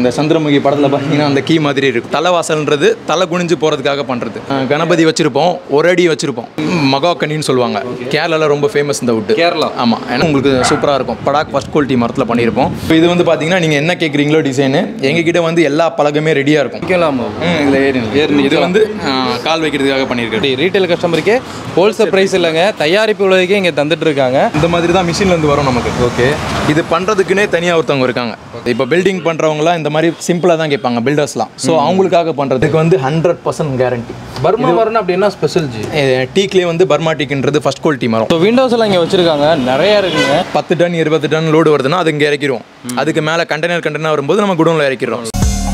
இந்த சந்திரமுகி படத்தில் பார்த்தீங்கன்னா அந்த கீ மாதிரி இருக்கும் தலைவாசல்ன்றது தலை குனிஞ்சு போகிறதுக்காக பண்ணுறது கணபதி வச்சுருப்போம் ஒரு அடி வச்சுருப்போம் மகாக்கனின்னு சொல்லுவாங்க கேரளாவில் ரொம்ப ஃபேமஸ் இந்த வுட்டு கேரளா ஆமாம் ஏன்னா உங்களுக்கு சூப்பராக இருக்கும் படாக் ஃபஸ்ட் குவாலிட்டி மரத்தில் பண்ணியிருப்போம் இப்போ இது வந்து பார்த்தீங்கன்னா நீங்கள் என்ன கேட்குறீங்களோ டிசைனு எங்ககிட்ட வந்து எல்லா பழகுமே ரெடியாக இருக்கும் நிற்கலாமா ம், இதில் ஏறி ஏறி இது வந்து ஆ, கால் வைக்கிறதுக்காக பண்ணியிருக்கேன் ரீட்டைல் கஸ்டமருக்கே ஹோல்சேல் ப்ரைஸ் இல்லைங்க தயாரிப்பு விலைக்கே இங்கே தந்துட்டு இருக்காங்க இந்த மாதிரி தான் மிஷின்லேருந்து வரும் நமக்கு ஓகே இது பண்ணுறதுக்குனே தனியாக ஒருத்தவங்க இருக்காங்க இப்போ பில்டிங் பண்ணுறவங்களாம் இந்த மாதிரி சிம்பிளாக தான் கேட்பாங்க பில்டர்ஸ்லாம் ஸோ அவங்களுக்காக பண்ணுறதுக்கு வந்து ஹண்ட்ரட் பர்சன்ட் கேரண்டி பர்மா மரம் அப்படின்னா ஸ்பெஷல் ஜி டீக்லேயே வந்து பர்மா டீக்ன்றது ஃபஸ்ட் குவாலிட்டி மரம் ஸோ விண்டோஸ் எல்லாம் இங்கே வச்சிருக்காங்க நிறைய இருக்குங்க பத்து டன் இருபது டன் லோடு வருதுன்னா அது இங்கே இறக்கிடுவோம் அதுக்கு மேலே கண்டெய்னர் கண்டெய்னர் வரும்போது நம்ம குடோனில் இறக்கிடுறோம்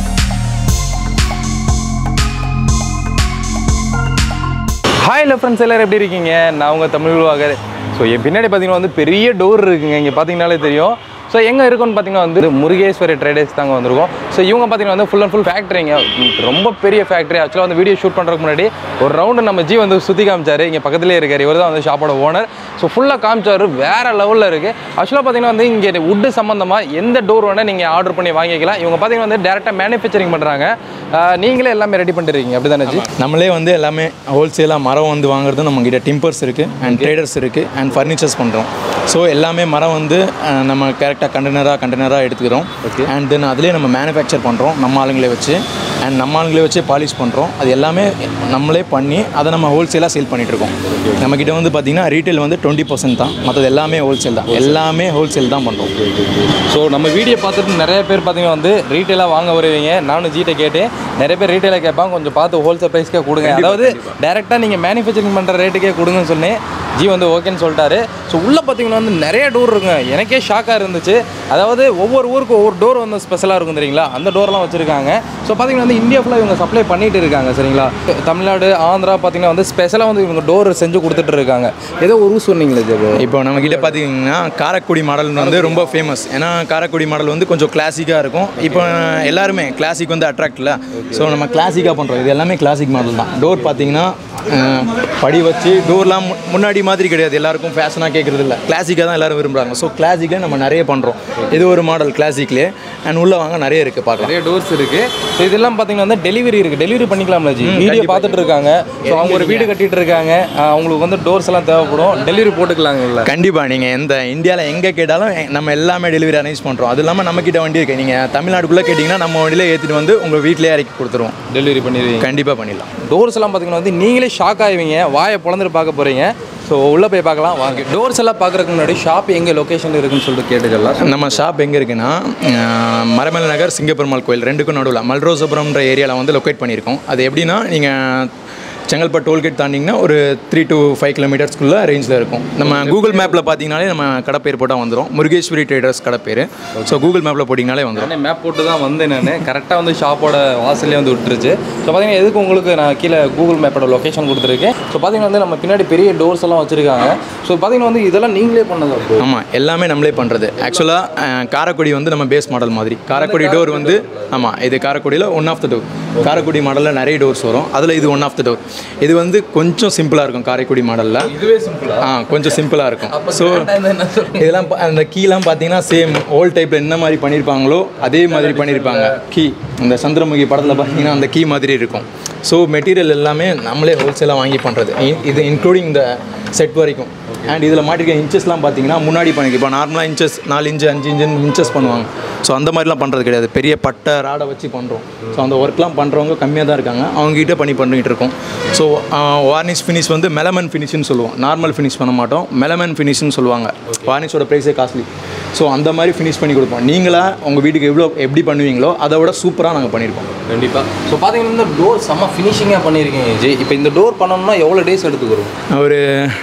ஹாய் இல்லை ஃப்ரெண்ட்ஸ் எல்லாரும் எப்படி இருக்கீங்க நான் உங்கள் தமிழ் உருவாக ஸோ என் பின்னாடி பார்த்தீங்கன்னா வந்து பெரிய டோர் இருக்குங்க இங்கே பார்த்தீங்கனாலே தெரியும் ஸோ எங்கே இருக்குன்னு பார்த்தீங்கன்னா வந்து முருகேஸ்வரி ட்ரேடர்ஸ் தாங்க வந்திருக்கோம் ஸோ இவங்க பார்த்தீங்கன்னா வந்து ஃபுல் அண்ட் ஃபுல் ஃபேக்ட்ரிங்க ரொம்ப பெரிய ஃபேக்ட்ரி ஆக்சுவலாக வந்து வீடியோ ஷூட் பண்ணுறதுக்கு முன்னாடி ஒரு ரவுண்டு நம்ம ஜி வந்து சுற்றி காமிச்சாரு இங்கே பக்கத்துலேயே இருக்கார் இவர் தான் வந்து ஷாப்போட ஓனர் ஸோ ஃபுல்லாக காமிச்சாரு வேறு லெவலில் இருக்குது ஆக்சுவலாக பார்த்தீங்கன்னா வந்து இங்கே வுட்டு சம்மந்தமாக எந்த டோர் வேணால் நீங்கள் ஆர்டர் பண்ணி வாங்கிக்கலாம் இவங்க பார்த்தீங்கன்னா வந்து டேரெக்டாக மேனுஃபேக்சரிங் பண்ணுறாங்க நீங்களே எல்லாமே ரெடி பண்ணிருக்கீங்க அப்படி தானே ஜி நம்மளே வந்து எல்லாமே ஹோல்சேலாக மரம் வந்து வாங்குறது நம்ம கிட்ட டிம்பர்ஸ் இருக்குது அண்ட் ட்ரேடர்ஸ் இருக்குது அண்ட் ஃபர்னிச்சர்ஸ் பண்ணுறோம் ஸோ எல்லாமே மரம் வந்து அஹ், நம்ம கரெக்டாக கண்டெய்னராக கண்டெய்னராக எடுத்துக்கிறோம் அண்ட் தென் அதிலே நம்ம மேனுஃபேக்சர் பண்ணுறோம் நம்ம ஆளுங்களே வச்சு அண்ட் நம்ம ஆளுங்களே வச்சு பாலிஷ் பண்ணுறோம் அது எல்லாமே நம்மளே பண்ணி அதை நம்ம ஹோல்சேலாக சேல் பண்ணிகிட்ருக்கோம் நம்மக்கிட்ட வந்து பார்த்திங்கன்னா ரீட்டைல் வந்து டுவெண்ட்டி பர்சன்ட் தான் மற்றது எல்லாமே ஹோல்சேல் தான் எல்லாமே ஹோல்சேல் தான் பண்ணுறோம் ஸோ நம்ம வீடியோ பார்த்துட்டு நிறைய பேர் பார்த்தீங்கன்னா வந்து ரீட்டெயிலாக வாங்க வருவீங்க நானும் ஜிட்ட கேட்டேன் நிறைய பேர் ரீட்டெயிலாக கேட்பாங்க கொஞ்சம் பார்த்து ஹோல்சேல் ப்ரைஸ்க்கே கொடுங்க அதாவது டேரெக்டாக நீங்கள் மேனுஃபேக்சரிங் பண்ணுற ரேட்டுக்கே கொடுங்கன்னு சொன்னேன் ஜி வந்து ஓகேன்னு சொல்லிட்டாரு ஸோ உள்ளே பார்த்தீங்கன்னா வந்து நிறைய டோர் இருக்குங்க எனக்கே ஷாக்காக இருந்துச்சு அதாவது ஒவ்வொரு ஊருக்கு ஒவ்வொரு டோர் வந்து ஸ்பெஷலாக இருக்கும் தெரியுங்களா அந்த டோர்லாம் வச்சுருக்காங்க ஸோ பார்த்தீங்கன்னா வந்து இந்தியா ஃபுல்லாக இவங்க சப்ளை பண்ணிட்டு இருக்காங்க சரிங்களா தமிழ்நாடு ஆந்திரா பார்த்தீங்கன்னா வந்து ஸ்பெஷலாக வந்து இவங்க டோர் செஞ்சு கொடுத்துட்டு இருக்காங்க ஏதோ ஒரு ஊர் சொன்னீங்களே ஜெபு இப்போ நம்ம கிட்ட பார்த்தீங்கன்னா காரக்குடி மாடல் வந்து ரொம்ப ஃபேமஸ் ஏன்னா காரக்குடி மாடல் வந்து கொஞ்சம் கிளாசிக்காக இருக்கும் இப்போ எல்லாருமே கிளாசிக் வந்து அட்ராக்ட்ல ஸோ நம்ம கிளாசிக்காக பண்ணுறோம் இது எல்லாமே கிளாசிக் மாடல் தான் டோர் பார்த்தீங்கன்னா அஹ், படி வச்சு டோர்லாம் மு- முன்னாடி மாதிரி கிடையாது எல்லாருக்கும் ஃபேஷனாக கேட்குறது இல்லை கிளாசிக்காக தான் எல்லாரும் விரும்புகிறாங்க ஸோ கிளாசிக்கில் நம்ம நிறைய பண்ணுறோம் இது ஒரு மாடல் கிளாசிக்லேயே அண்ட் உள்ளே வாங்க நிறைய இருக்குது பார்க்கலாம் நிறைய டோர்ஸ் இருக்கு ஸோ இதெல்லாம் பார்த்தீங்கன்னா வந்து டெலிவரி இருக்கு டெலிவரி பண்ணிக்கலாம்ல ஜி வீடியோ பார்த்துட்டு இருக்காங்க ஸோ அவங்க ஒரு வீடு கட்டிட்டு இருக்காங்க ஆஹ் அவங்களுக்கு வந்து டோர்ஸ் எல்லாம் தேவைப்படும் டெலிவரி போட்டுக்கலாங்கல்ல கண்டிப்பாக நீங்கள் எந்த இந்தியாவில் எங்கே கேட்டாலும் எ- நம்ம எல்லாமே டெலிவரி அரேஞ்ச் பண்ணுறோம் அது இல்லாமல் நம்மக்கிட்ட வண்டி இருக்குது நீங்கள் தமிழ்நாடுக்குள்ளே கேட்டிங்கன்னா நம்ம வண்டியில ஏற்றிட்டு வந்து உங்கள் வீட்டிலே இறக்கி கொடுத்துருவோம் டெலிவரி பண்ணிடுவீங்க கண்டிப்பாக பண்ணிடலாம் டோர்ஸ் எல்லாம் பார்த்தீங்கன்னா வந்து நீங்களே ஷாக் ஆவீங்க வாயை பொழந்துட்டு பார்க்க போறீங்க ஸோ உள்ளே போய் பார்க்கலாம் வாங்க டோர்ஸ் எல்லாம் பார்க்கறதுக்கு முன்னாடி ஷாப் எங்கே லொக்கேஷன் இருக்குன்னு சொல்லிட்டு கேட்டுக்கலாம் நம்ம ஷாப் எங்கே இருக்குன்னா அஹ், மரமலை நகர் சிங்கப்பெருமாள் கோயில் ரெண்டுக்கும் நடுவில் மல்ரோசபுரம்ன்ற ஏரியாவில் வந்து லொக்கேட் பண்ணியிருக்கோம் அது எப்படின்னா நீங்கள் செங்கல்பட்டு டோல்கேட் தாண்டிங்கன்னா ஒரு த்ரீ to ஃபைவ் கிலோமீட்டர்ஸ்க்குள்ளே ரேஞ்சில் இருக்கும் நம்ம கூகுள் மேப்பில் பார்த்தீங்கனாலே நம்ம கடை பேர் போட்டால் வந்துடும் முருகேஸ்வரி ட்ரேடர்ஸ் கடை பேர் ஸோ கூகுள் மேப்பில் போட்டிங்கனாலே வந்துடும் நானே மேப் போட்டு தான் வந்தேன் நான் கரெக்டாக வந்து ஷாப்போட வாசல்லே வந்து விட்டுருச்சு ஸோ பார்த்தீங்கன்னா எதுக்கு உங்களுக்கு நான் கீழே கூகுள் மேப்போட லொக்கேஷன் கொடுத்துருக்கேன் ஸோ பார்த்தீங்கன்னா வந்து நம்ம பின்னாடி பெரிய டோர்ஸ் எல்லாம் வச்சுருக்காங்க ஸோ பார்த்தீங்கன்னா வந்து இதெல்லாம் நீங்களே பண்ணதா bro? ஆமாம் எல்லாமே நம்மளே பண்ணுறது ஆக்சுவலாக காரக்குடி வந்து நம்ம பேஸ் மாடல் மாதிரி காரக்குடி டோர் வந்து ஆமாம் இது காரக்குடியில் one of the door Karaikudi மாடலில் நிறைய டோர்ஸ் வரும் அதில் இது ஒன் ஆஃப் த டோர் இது வந்து கொஞ்சம் சிம்பிளாக இருக்கும் காரைக்குடி மாடலில் இதுவே சிம்பிளா ஆ கொஞ்சம் சிம்பிளாக இருக்கும் ஸோ இதெல்லாம் பா- அந்த கீலாம் பார்த்தீங்கன்னா சேம் ஓல்ட் டைப்பில் என்ன மாதிரி பண்ணியிருப்பாங்களோ அதே மாதிரி பண்ணியிருப்பாங்க கீ இந்த சந்திரமுகி படத்தில் பார்த்தீங்கன்னா அந்த கீ மாதிரி இருக்கும் ஸோ மெட்டீரியல் எல்லாமே நம்மளே ஹோல்சேலாக வாங்கி பண்ணுறது இது இன்க்ளூடிங் இந்த செட் வரைக்கும் அண்ட் இதில் மாட்டிருக்க இன்ச்சஸ்லாம் பார்த்தீங்கன்னா முன்னாடி பண்ணி இப்போ நார்மலாக இன்ச்சஸ் நாலு இன்ச்சு அஞ்சு இன்ச்சுன்னு இன்ச்சஸ் பண்ணுவாங்க ஸோ அந்த மாதிரிலாம் பண்ணுறது கிடையாது பெரிய பட்டை ராடை வச்சு பண்ணுறோம் ஸோ அந்த ஒர்க்லாம் பண்ணுறவங்க கம்மியாக தான் இருக்காங்க அவங்ககிட்ட பண்ணி பண்ணிகிட்டு இருக்கோம் ஸோ வார்னிஷ் ஃபினிஷ் வந்து மெலமன் ஃபினிஷ்னு சொல்லுவோம் நார்மல் ஃபினிஷ் பண்ண மாட்டோம் மெலமன் ஃபினிஷ்னு சொல்லுவாங்க வார்னிஷோட ப்ரைஸே காஸ்ட்லி ஸோ அந்த மாதிரி ஃபினிஷ் பண்ணி கொடுப்போம் நீங்களா உங்கள் வீட்டுக்கு எவ்வளோ எப்படி பண்ணுவீங்களோ அதை விட சூப்பராக நாங்கள் பண்ணியிருப்போம் கண்டிப்பாக ஸோ பார்த்தீங்கன்னா இந்த டோர் செம்ம ஃபினிஷிங்காக பண்ணியிருக்கீங்க ஜி இப்போ இந்த டோர் பண்ணணும்னா எவ்வளோ டேஸ் எடுத்துக்கிறோம் ஒரு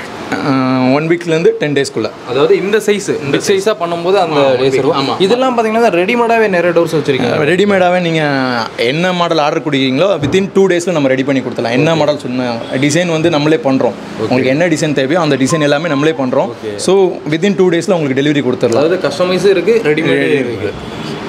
ஒன் வீக்லேருந்து டென் டேஸ்க்குள்ளே அதாவது இந்த சைஸ் இந்த சைஸாக பண்ணும்போது அந்த டேஸ் இருக்கும் இதெல்லாம் பார்த்தீங்கன்னா ரெடிமேடாகவே நிறைய டோர்ஸ் வச்சிருக்கீங்க ரெடிமேடாகவே நீங்கள் என்ன மாடல் ஆர்டர் கொடுக்கீங்களோ வித்தின் டூ டேஸில் நம்ம ரெடி பண்ணி கொடுத்துலாம் என்ன மாடல் சொன்ன டிசைன் வந்து நம்மளே பண்ணுறோம் உங்களுக்கு என்ன டிசைன் தேவையோ அந்த டிசைன் எல்லாமே நம்மளே பண்ணுறோம் ஸோ வித்தின் டூ டேஸில் உங்களுக்கு டெலிவரி கொடுத்துடலாம் அதாவது கஸ்டமைஸும் இருக்குது ரெடிமேடும் இருக்குது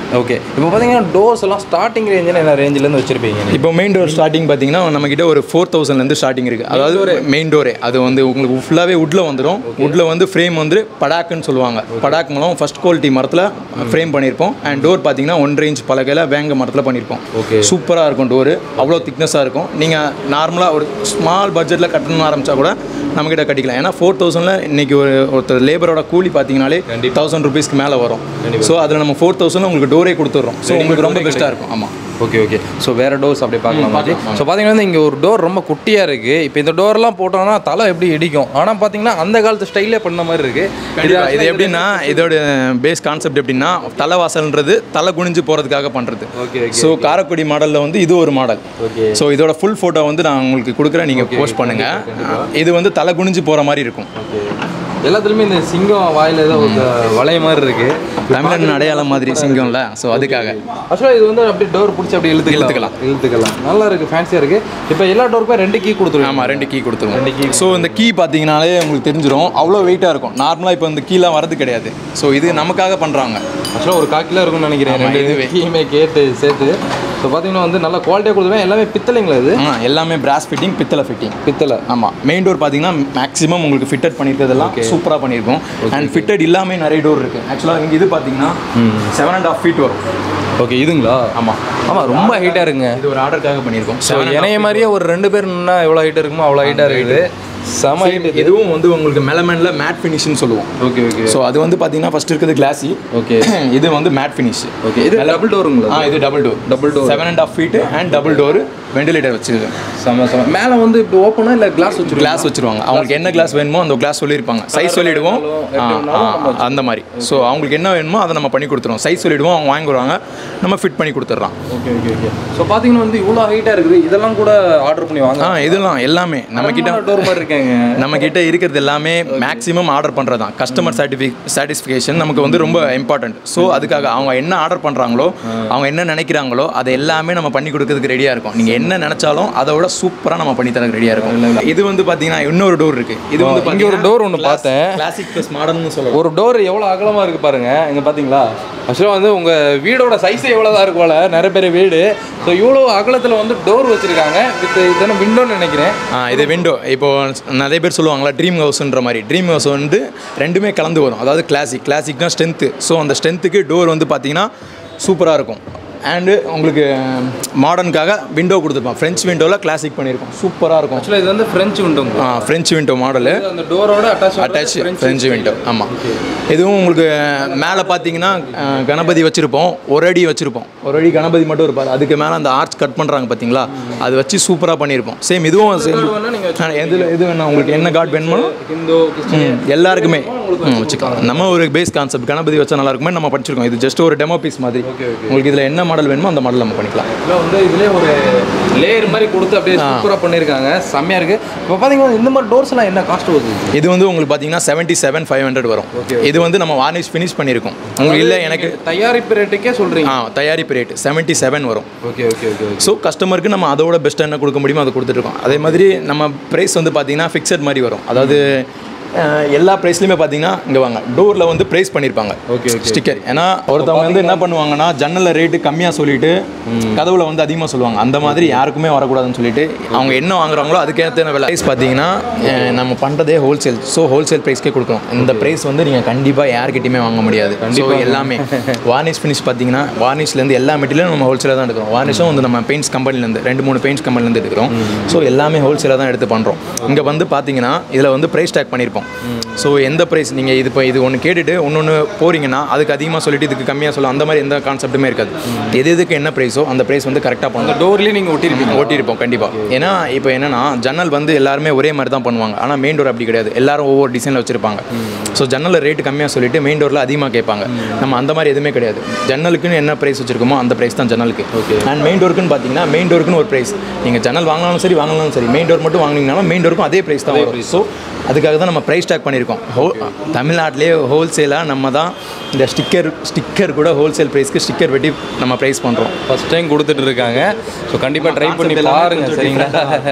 ஓகே இப்போ பார்த்தீங்கன்னா டோர்ஸ் எல்லாம் ஸ்டார்டிங் ரேஞ்சில் என்ன ரேஞ்சிலேருந்து வச்சுருப்பீங்க இப்போ மெயின் டோர் ஸ்டார்டிங் பார்த்தீங்கன்னா நம்மக்கிட்ட ஒரு ஃபோர் தௌசண்ட்லேருந்து ஸ்டார்டிங் இருக்குது அதாவது ஒரு மெயின் டோரே அது வந்து உங்களுக்கு ஃபுல்லாகவே வுட்டில் வந்துடும் வுட்டில் வந்து ஃப்ரேம் வந்து படாக்குன்னு சொல்லுவாங்க படாக் மூலம் ஃபஸ்ட் குவாலிட்டி மரத்தில் ஃப்ரேம் பண்ணியிருப்போம் அண்ட் டோர் பார்த்தீங்கன்னா ஒன்றரை இன்ச் பலகையில் வேங்க மரத்தில் பண்ணியிருப்போம் Okay. சூப்பராக இருக்கும் டோரு அவ்வளோ திக்னஸாக இருக்கும் நீங்கள் நார்மலாக ஒரு ஸ்மால் பட்ஜெட்டில் கட்டணும்னு ஆரம்பித்தா கூட நம்மக்கிட்ட கட்டிக்கலாம் ஏன்னா ஃபோர் தௌசண்டில் இன்றைக்கி ஒரு ஒருத்தர் லேபரோட கூலி பார்த்தீங்கனாலே தௌசண்ட் ருபீஸ்க்கு மேலே வரும் ஸோ அதில் நம்ம ஃபோர் தௌசண்ட் உங்களுக்கு டோரே கொடுத்துட்றோம் ஸோ உங்களுக்கு ரொம்ப பெஸ்ட்டாக இருக்கும் ஆமாம் ஓகே ஓகே ஸோ வேறு டோர்ஸ் அப்படி பார்க்கலாம் மாதிரி ஸோ பார்த்தீங்கன்னா இங்கே ஒரு டோர் ரொம்ப குட்டியாக இருக்குது இப்போ இந்த டோர்லாம் போட்டோம்னா தலை எப்படி இடிக்கும் ஆனால் பார்த்தீங்கன்னா அந்த காலத்து ஸ்டைலே பண்ண மாதிரி இருக்குது கண்டிப்பா. இது எப்படின்னா இதோட பேஸ் கான்செப்ட் எப்படின்னா தலைவாசல்ன்றது தலை குனிஞ்சு போகிறதுக்காக பண்ணுறது Okay, okay, ஸோ காரக்குடி மாடலில் வந்து இது ஒரு மாடல் Okay. ஸோ இதோட ஃபுல் ஃபோட்டோ வந்து நான் உங்களுக்கு கொடுக்குறேன் நீங்கள் போஸ்ட் பண்ணுங்கள் இது வந்து தலை குனிஞ்சு போகிற மாதிரி இருக்கும் எல்லாத்துலேயுமே இந்த சிங்கம் வாயில் ஏதோ ஒரு வளைய மாதிரி இருக்குது தமிழன் அடையாளம் மாதிரி சிங்கம்ல ஸோ அதுக்காக ஆக்சுவலாக இது வந்து அப்படியே டோர் பிடிச்சி அப்படியே இழுத்துக்கலாம் இழுத்துக்கலாம். இழுத்துக்கலாம் நல்லா இருக்குது ஃபேன்சியாக இருக்குது இப்போ எல்லா டோருக்குமே ரெண்டு கீ கொடுத்துருவோம் ஆமாம் ரெண்டு கீ கொடுத்துருவோம் ஸோ இந்த கீ பார்த்தீங்கனாலே உங்களுக்கு தெரிஞ்சிடும் அவ்வளோ வெயிட்டாக இருக்கும் நார்மலாக இப்போ இந்த கீலாம் வரது கிடையாது ஸோ இது நமக்காக பண்ணுறாங்க ஆக்சுவலாக ஒரு கால் கிலோ இருக்கும்னு நினைக்கிறேன் ஆமா, ரெண்டு இதுவே. கீயுமே கேட்டு சேர்த்து ஸோ பார்த்தீங்கன்னா வந்து நல்லா குவாலிட்டியாக கொடுத்துருவேன் எல்லாமே பித்தளைங்களா இது ஆ எல்லாமே பிராஸ் ஃபிட்டிங் பித்தளை ஃபிட்டிங் பித்தளை ஆமாம் மெயின் டோர் பார்த்தீங்கன்னா மேக்ஸிமம் உங்களுக்கு ஃபிட்டட் பண்ணியிருக்கிறதெல்லாம் சூப்பராக பண்ணியிருக்கோம் அண்ட் ஃபிட்டட் இல்லாமல் நிறைய டோர் இருக்குது ஆக்சுவலாக இங்கே இது பார்த்தீங்கன்னா செவன் அண்ட் ஆஃப் ஃபீட் வரும் ஓகே இதுங்களா ஆமாம் ஆமாம் ரொம்ப ஹைட்டாக இருக்குங்க இது ஒரு ஆர்டருக்காக பண்ணியிருக்கோம் ஸோ இணைய மாதிரியே ஒரு ரெண்டு பேர் நின்னா எவ்வளோ ஹைட்டாக இருக்குமோ அவ்வளோ ஹைட்டாக இருக்குது செம ஹைட் இது இதுவும் வந்து உங்களுக்கு மெலமெனில் மேட் ஃபினிஷ்னு சொல்லுவோம் ஓகே ஓகே ஸோ அது வந்து பார்த்தீங்கன்னா ஃபர்ஸ்ட் இருக்கிறது கிளாஸி ஓகே இது வந்து மேட் ஃபினிஷ் ஓகே இது டபுள் டோருங்களா ஆ இது double door Double door. Seven and half feet and double door ventilator வச்சிருக்கு செம செம மேலே வந்து இப்படி ஓப்பனா இல்லை கிளாஸ் வச்சுருக்கலாம் கிளாஸ் வச்சிருவாங்க அவங்களுக்கு என்ன கிளாஸ் வேணுமோ அந்த கிளாஸ் சொல்லியிருப்பாங்க சைஸ் சொல்லிடுவோம் ஆ, ஆ, அந்த மாதிரி ஸோ அவங்களுக்கு என்ன வேணுமோ அதை நம்ம பண்ணி கொடுத்துருவோம் சைஸ் சொல்லிடுவோம் அவங்க வாங்கி வருவாங்க நம்ம ஃபிட் பண்ணி கொடுத்துட்றோம் ஓகே ஓகே ஓகே ஸோ பார்த்தீங்கன்னா வந்து இவ்வளோ ஹைட்டாக இருக்குது இதெல்லாம் கூட ஆர்டர் பண்ணி வாங்க ஆ இதெல்லாம் எல்லாமே நம்ம கிட்ட டோர் மாதிரி இருக்காங்க நம்ம கிட்ட இருக்கிறது எல்லாமே மேக்ஸிமம் ஆர்டர் பண்ணுறது தான் கஸ்டமர் சாட்டிஃபி சாட்டிஸ்ஃபிகேஷன் நமக்கு வந்து ரொம்ப இம்பார்ட்டன்ட் ஸோ அதுக்காக அவங்க என்ன ஆர்டர் பண்ணுறாங்களோ அவங்க என்ன நினைக்கிறாங்களோ அதை எல்லாமே நம்ம பண்ணி கொடுக்கறதுக்கு ரெடியாக இருக்கும் நீங்கள் என்ன நினச்சாலும் அதை விட சூப்பராக நம்ம பண்ணி தரதுக்கு ரெடியாக இருக்கும் இது வந்து பார்த்தீங்கன்னா இன்னொரு டோர் இருக்குது இது வந்து இங்க ஒரு door ஒண்ணு பார்த்தேன். கிளாசிக் ப்ளஸ் மாடர்னு சொல்லலாம் ஒரு டோர் எவ்வளோ அகலமாக இருக்குது பாருங்க இங்கே பார்த்தீங்களா ஆக்சுவலாக வந்து உங்கள் வீடோட சைஸே எவ்வளோ தான் இருக்கும் போல நிறைய பேர் வீடு ஸோ இவ்வளோ அகலத்தில் வந்து டோர் வச்சுருக்காங்க வித் இதெல்லாம் விண்டோன்னு நினைக்கிறேன் ஆ இது விண்டோ இப்போ நிறைய பேர் சொல்லுவாங்களா ட்ரீம் ஹவுஸ்ன்ற மாதிரி ட்ரீம் ஹவுஸ் வந்து ரெண்டுமே கலந்து வரும் அதாவது கிளாசிக் கிளாசிக்னா ஸ்ட்ரென்த்து ஸோ அந்த ஸ்ட்ரென்த்துக்கு டோர் வந்து பார்த்தீங்கன்னா சூப்பராக இருக்கும் அண்டு உங்களுக்கு மாடர்னுக்காக விண்டோ கொடுத்துருப்போம் ஃப்ரெஞ்ச் விண்டோவில் கிளாசிக் பண்ணியிருக்கோம் சூப்பராக இருக்கும் ஆக்சுவலாக இது வந்து ஃப்ரெஞ்சு விண்டோங்க ஃப்ரெஞ்ச் விண்டோ மாடலு அந்த டோரோட அட்டாச் அட்டாச் ஃப்ரெஞ்ச் விண்டோ ஆமாம் இதுவும் உங்களுக்கு மேலே பார்த்தீங்கன்னா அஹ், கணபதி வச்சுருப்போம் ஒரு அடி வச்சுருப்போம் ஒரு அடி கணபதி மட்டும் இருப்பார் அதுக்கு மேலே அந்த ஆர்ச் கட் பண்ணுறாங்க பார்த்தீங்களா அது வச்சு சூப்பராக பண்ணியிருப்போம் சேம் இதுவும் சேம் வேணா நீங்கள் எதில் எது வேணா உங்களுக்கு என்ன கார்டு வேணுமோ ஹிந்து கிறிஸ்டின் எல்லாருக்குமே ம், வச்சுக்கலாம் நம்ம ஒரு பேஸ் கான்செப்ட் கணபதி வச்சா நல்லா இருக்குமே நம்ம படிச்சிருக்கோம் இது ஜஸ்ட் ஒரு டெமோ பீஸ் மாதிரி உங்களுக்கு இதில் என்ன மாடல் வேணுமோ அந்த மாடல் நம்ம பண்ணிக்கலாம் இதில் வந்து இதுலேயே ஒரு லேயர் மாதிரி கொடுத்து அப்படியே சூப்பராக பண்ணியிருக்காங்க செம்மையாக இருக்குது இப்போ பார்த்தீங்கன்னா இந்த மாதிரி டோர்ஸ்லாம் என்ன காஸ்ட் வருது இது வந்து உங்களுக்கு பார்த்தீங்கன்னா செவன்ட்டி செவன் ஃபைவ் ஹண்ட்ரட் வரும் இது வந்து நம்ம வார்னிஷ் ஃபினிஷ் பண்ணியிருக்கோம் உங்களுக்கு இல்லை எனக்கு தயாரிப்பு ரேட்டுக்கே சொல்கிறீங்க ஆ தயாரிப்பு ரேட் செவன்ட்டி செவன் வரும் ஓகே ஓகே ஓகே ஸோ கஸ்டமருக்கு நம்ம அதோட பெஸ்ட்டாக என்ன கொடுக்க முடியுமோ அதை கொடுத்துட்ருக்கோம் அதே மாதிரி நம்ம ப்ரைஸ் வந்து பார்த்தீங்கன்னா ஃபிக்ஸட் மாதிரி வரும் அதாவது அஹ், எல்லா ப்ரைஸ்லையுமே பார்த்தீங்கன்னா இங்கே வாங்க டோரில் வந்து ப்ரைஸ் பண்ணியிருப்பாங்க Okay, okay. ஸ்டிக்கர் ஏன்னா ஒருத்தவங்க வந்து என்ன பண்ணுவாங்கன்னா ஜன்னலில் ரேட்டு கம்மியாக சொல்லிட்டு கதவுல வந்து அதிகமாக சொல்லுவாங்க அந்த மாதிரி யாருக்குமே வரக்கூடாதுன்னு சொல்லிட்டு அவங்க என்ன வாங்குறாங்களோ அதுக்கேற்ற விலை ப்ரைஸ் பார்த்தீங்கன்னா அஹ், நம்ம பண்ணுறதே ஹோல்சேல் ஸோ ஹோல்சேல் ப்ரைஸ்க்கே கொடுக்குறோம் இந்த ப்ரைஸ் வந்து நீங்கள் கண்டிப்பாக யார்கிட்டயுமே வாங்க முடியாது கண்டிப்பாக எல்லாமே வார்னிஷ் ஃபினிஷ் பார்த்தீங்கன்னா வார்னிஷ்லேருந்து எல்லா மெட்டீரியலும் நம்ம ஹோல்சேலாக தான் எடுக்கிறோம் வார்னிஷும் வந்து நம்ம பெயிண்ட்ஸ் கம்பெனிலேருந்து ரெண்டு மூணு பெயிண்ட்ஸ் கம்பெனிலேருந்து எடுக்கிறோம் ஸோ எல்லாமே ஹோல்சேலாக தான் எடுத்து பண்ணுறோம் இங்கே வந்து பார்த்தீங்கன்னா இதில் வந்து ப்ரைஸ் டேக் பண்ணியிருப்போம் ஸோ எந்த ப்ரைஸ் நீங்கள் இது இப்போ இது ஒன்று கேட்டுட்டு ஒன்று போறீங்கன்னா அதுக்கு அதிகமாக சொல்லிட்டு இதுக்கு கம்மியாக சொல்ல அந்த மாதிரி எந்த கான்செப்ட்டுமே இருக்காது எது எதுக்கு என்ன ப்ரைஸோ அந்த ப்ரைஸ் வந்து கரெக்டாக பண்ணுவோம் டோர்லேயே நீங்கள் ஒட்டிருப்பீங்க ஓட்டியிருப்போம் கண்டிப்பாக ஏன்னா இப்போ என்னன்னா ஜன்னல் வந்து எல்லாருமே ஒரே மாதிரி தான் பண்ணுவாங்க ஆனால் மெயின் டோர் அப்படி கிடையாது எல்லாரும் ஒவ்வொரு டிசைனில் வச்சிருப்பாங்க ஸோ ஜன்னலில் ரேட்டு கம்மியாக சொல்லிட்டு மெயின் டோரில் அதிகமாக கேட்பாங்க நம்ம அந்த மாதிரி எதுவுமே கிடையாது ஜன்னலுக்குன்னு என்ன ப்ரைஸ் வச்சிருக்கோமோ அந்த ப்ரைஸ் தான் ஜன்னலுக்கு அண்ட் மெயின் டோருக்குன்னு பார்த்தீங்கன்னா மெயின் டோருக்குன்னு ஒரு ப்ரைஸ் நீங்கள் ஜன்னல் வாங்கினாலும் சரி வாங்கினாலும் சரி மெயின் டோர் மட்டும் வாங்கினீங்கனாலும் மெயின் டோருக்கும் அதே ப்ரைஸ் தான் வரும் ஸோ அதுக்காக தான் நம்ம ப்ரைஸ் டேக் பண்ணியிருக்கோம் ஹோ தமிழ்நாட்டிலே ஹோல்சேலாக நம்ம தான் இந்த ஸ்டிக்கர் ஸ்டிக்கர் கூட ஹோல்சேல் ப்ரைஸ்க்கு ஸ்டிக்கர் வெட்டி நம்ம ப்ரைஸ் பண்ணுறோம் ஃபர்ஸ்ட் டைம் கொடுத்துட்டு இருக்காங்க ஸோ கண்டிப்பாக ட்ரை பண்ணி Concept எல்லாமே பாருங்க கொஞ்சம் சரிங்களா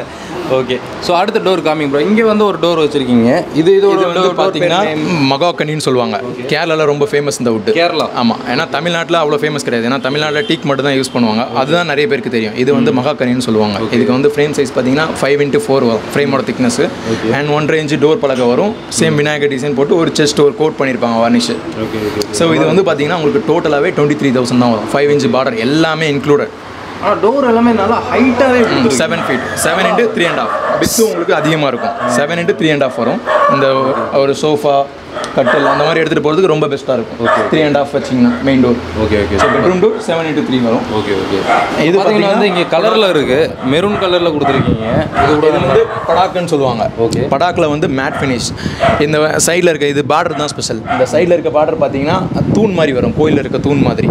ஓகே ஸோ அடுத்த டோர் காமிங் ப்ரோ இங்கே வந்து ஒரு டோர் வச்சிருக்கீங்க இது இதோட இது வந்து பார்த்தீங்கன்னா மகாக்கனின்னு சொல்லுவாங்க கேரளாவில் ரொம்ப ஃபேமஸ் இந்த வுட்டு கேரளா ஆமாம் ஏன்னா தமிழ்நாட்டில் அவ்வளோ ஃபேமஸ் கிடையாது ஏன்னா தமிழ்நாட்டில் டீக் மட்டும் தான் யூஸ் பண்ணுவாங்க அதுதான் நிறைய பேருக்கு தெரியும் இது வந்து மகாக்கனின்னு சொல்லுவாங்க இதுக்கு வந்து ஃப்ரேம் சைஸ் பார்த்தீங்கன்னா ஃபைவ் இன்ட்டு ஃபோர் வரும் ஃப்ரேமோட திக்னஸ் அண்ட் ஒன்றரை இன்ச்சு டோர் பலகை வரும் சேம் விநாயகர் டிசைன் போட்டு ஒரு செஸ்ட் ஒரு கோட் பண்ணியிருப்பாங்க வார்னிஷ் ஓகே ஓகே ஸோ இது வந்து பார்த்தீங்கன்னா உங்களுக்கு டோட்டலாகவே டுவெண்ட்டி த்ரீ தௌசண்ட் தான் வரும் ஃபைவ் இன்ச் பார்டர் எல்லாமே இன்க்ளூடட் ஆனால் டோர் எல்லாமே நல்லா ஹைட்டாகவே seven feet seven into three and half பித்தும் உங்களுக்கு அதிகமாக இருக்கும் seven into three and half வரும் இந்த ஒரு சோஃபா கட்டில் அந்த மாதிரி எடுத்துகிட்டு போகிறதுக்கு ரொம்ப பெஸ்ட்டாக இருக்கும் த்ரீ அண்ட் ஆஃப் வச்சிங்கன்னா main door okay okay so bedroom door seven into three வரும் ஓகே ஓகே இது இது பார்த்தீங்கன்னா வந்து இங்கே கலரில் இருக்கு மெரூன் கலரில் கொடுத்துருக்கீங்க இது கூட இது வந்து படாக்குன்னு சொல்லுவாங்க Okay. படாக்கில் வந்து மேட் ஃபினிஷ் இந்த சைடில் இருக்க இது பார்டர் தான் ஸ்பெஷல் இந்த சைடில் இருக்க பார்டர் பார்த்தீங்கன்னா தூண் மாதிரி வரும் கோயிலில் இருக்க தூண் மாதிரி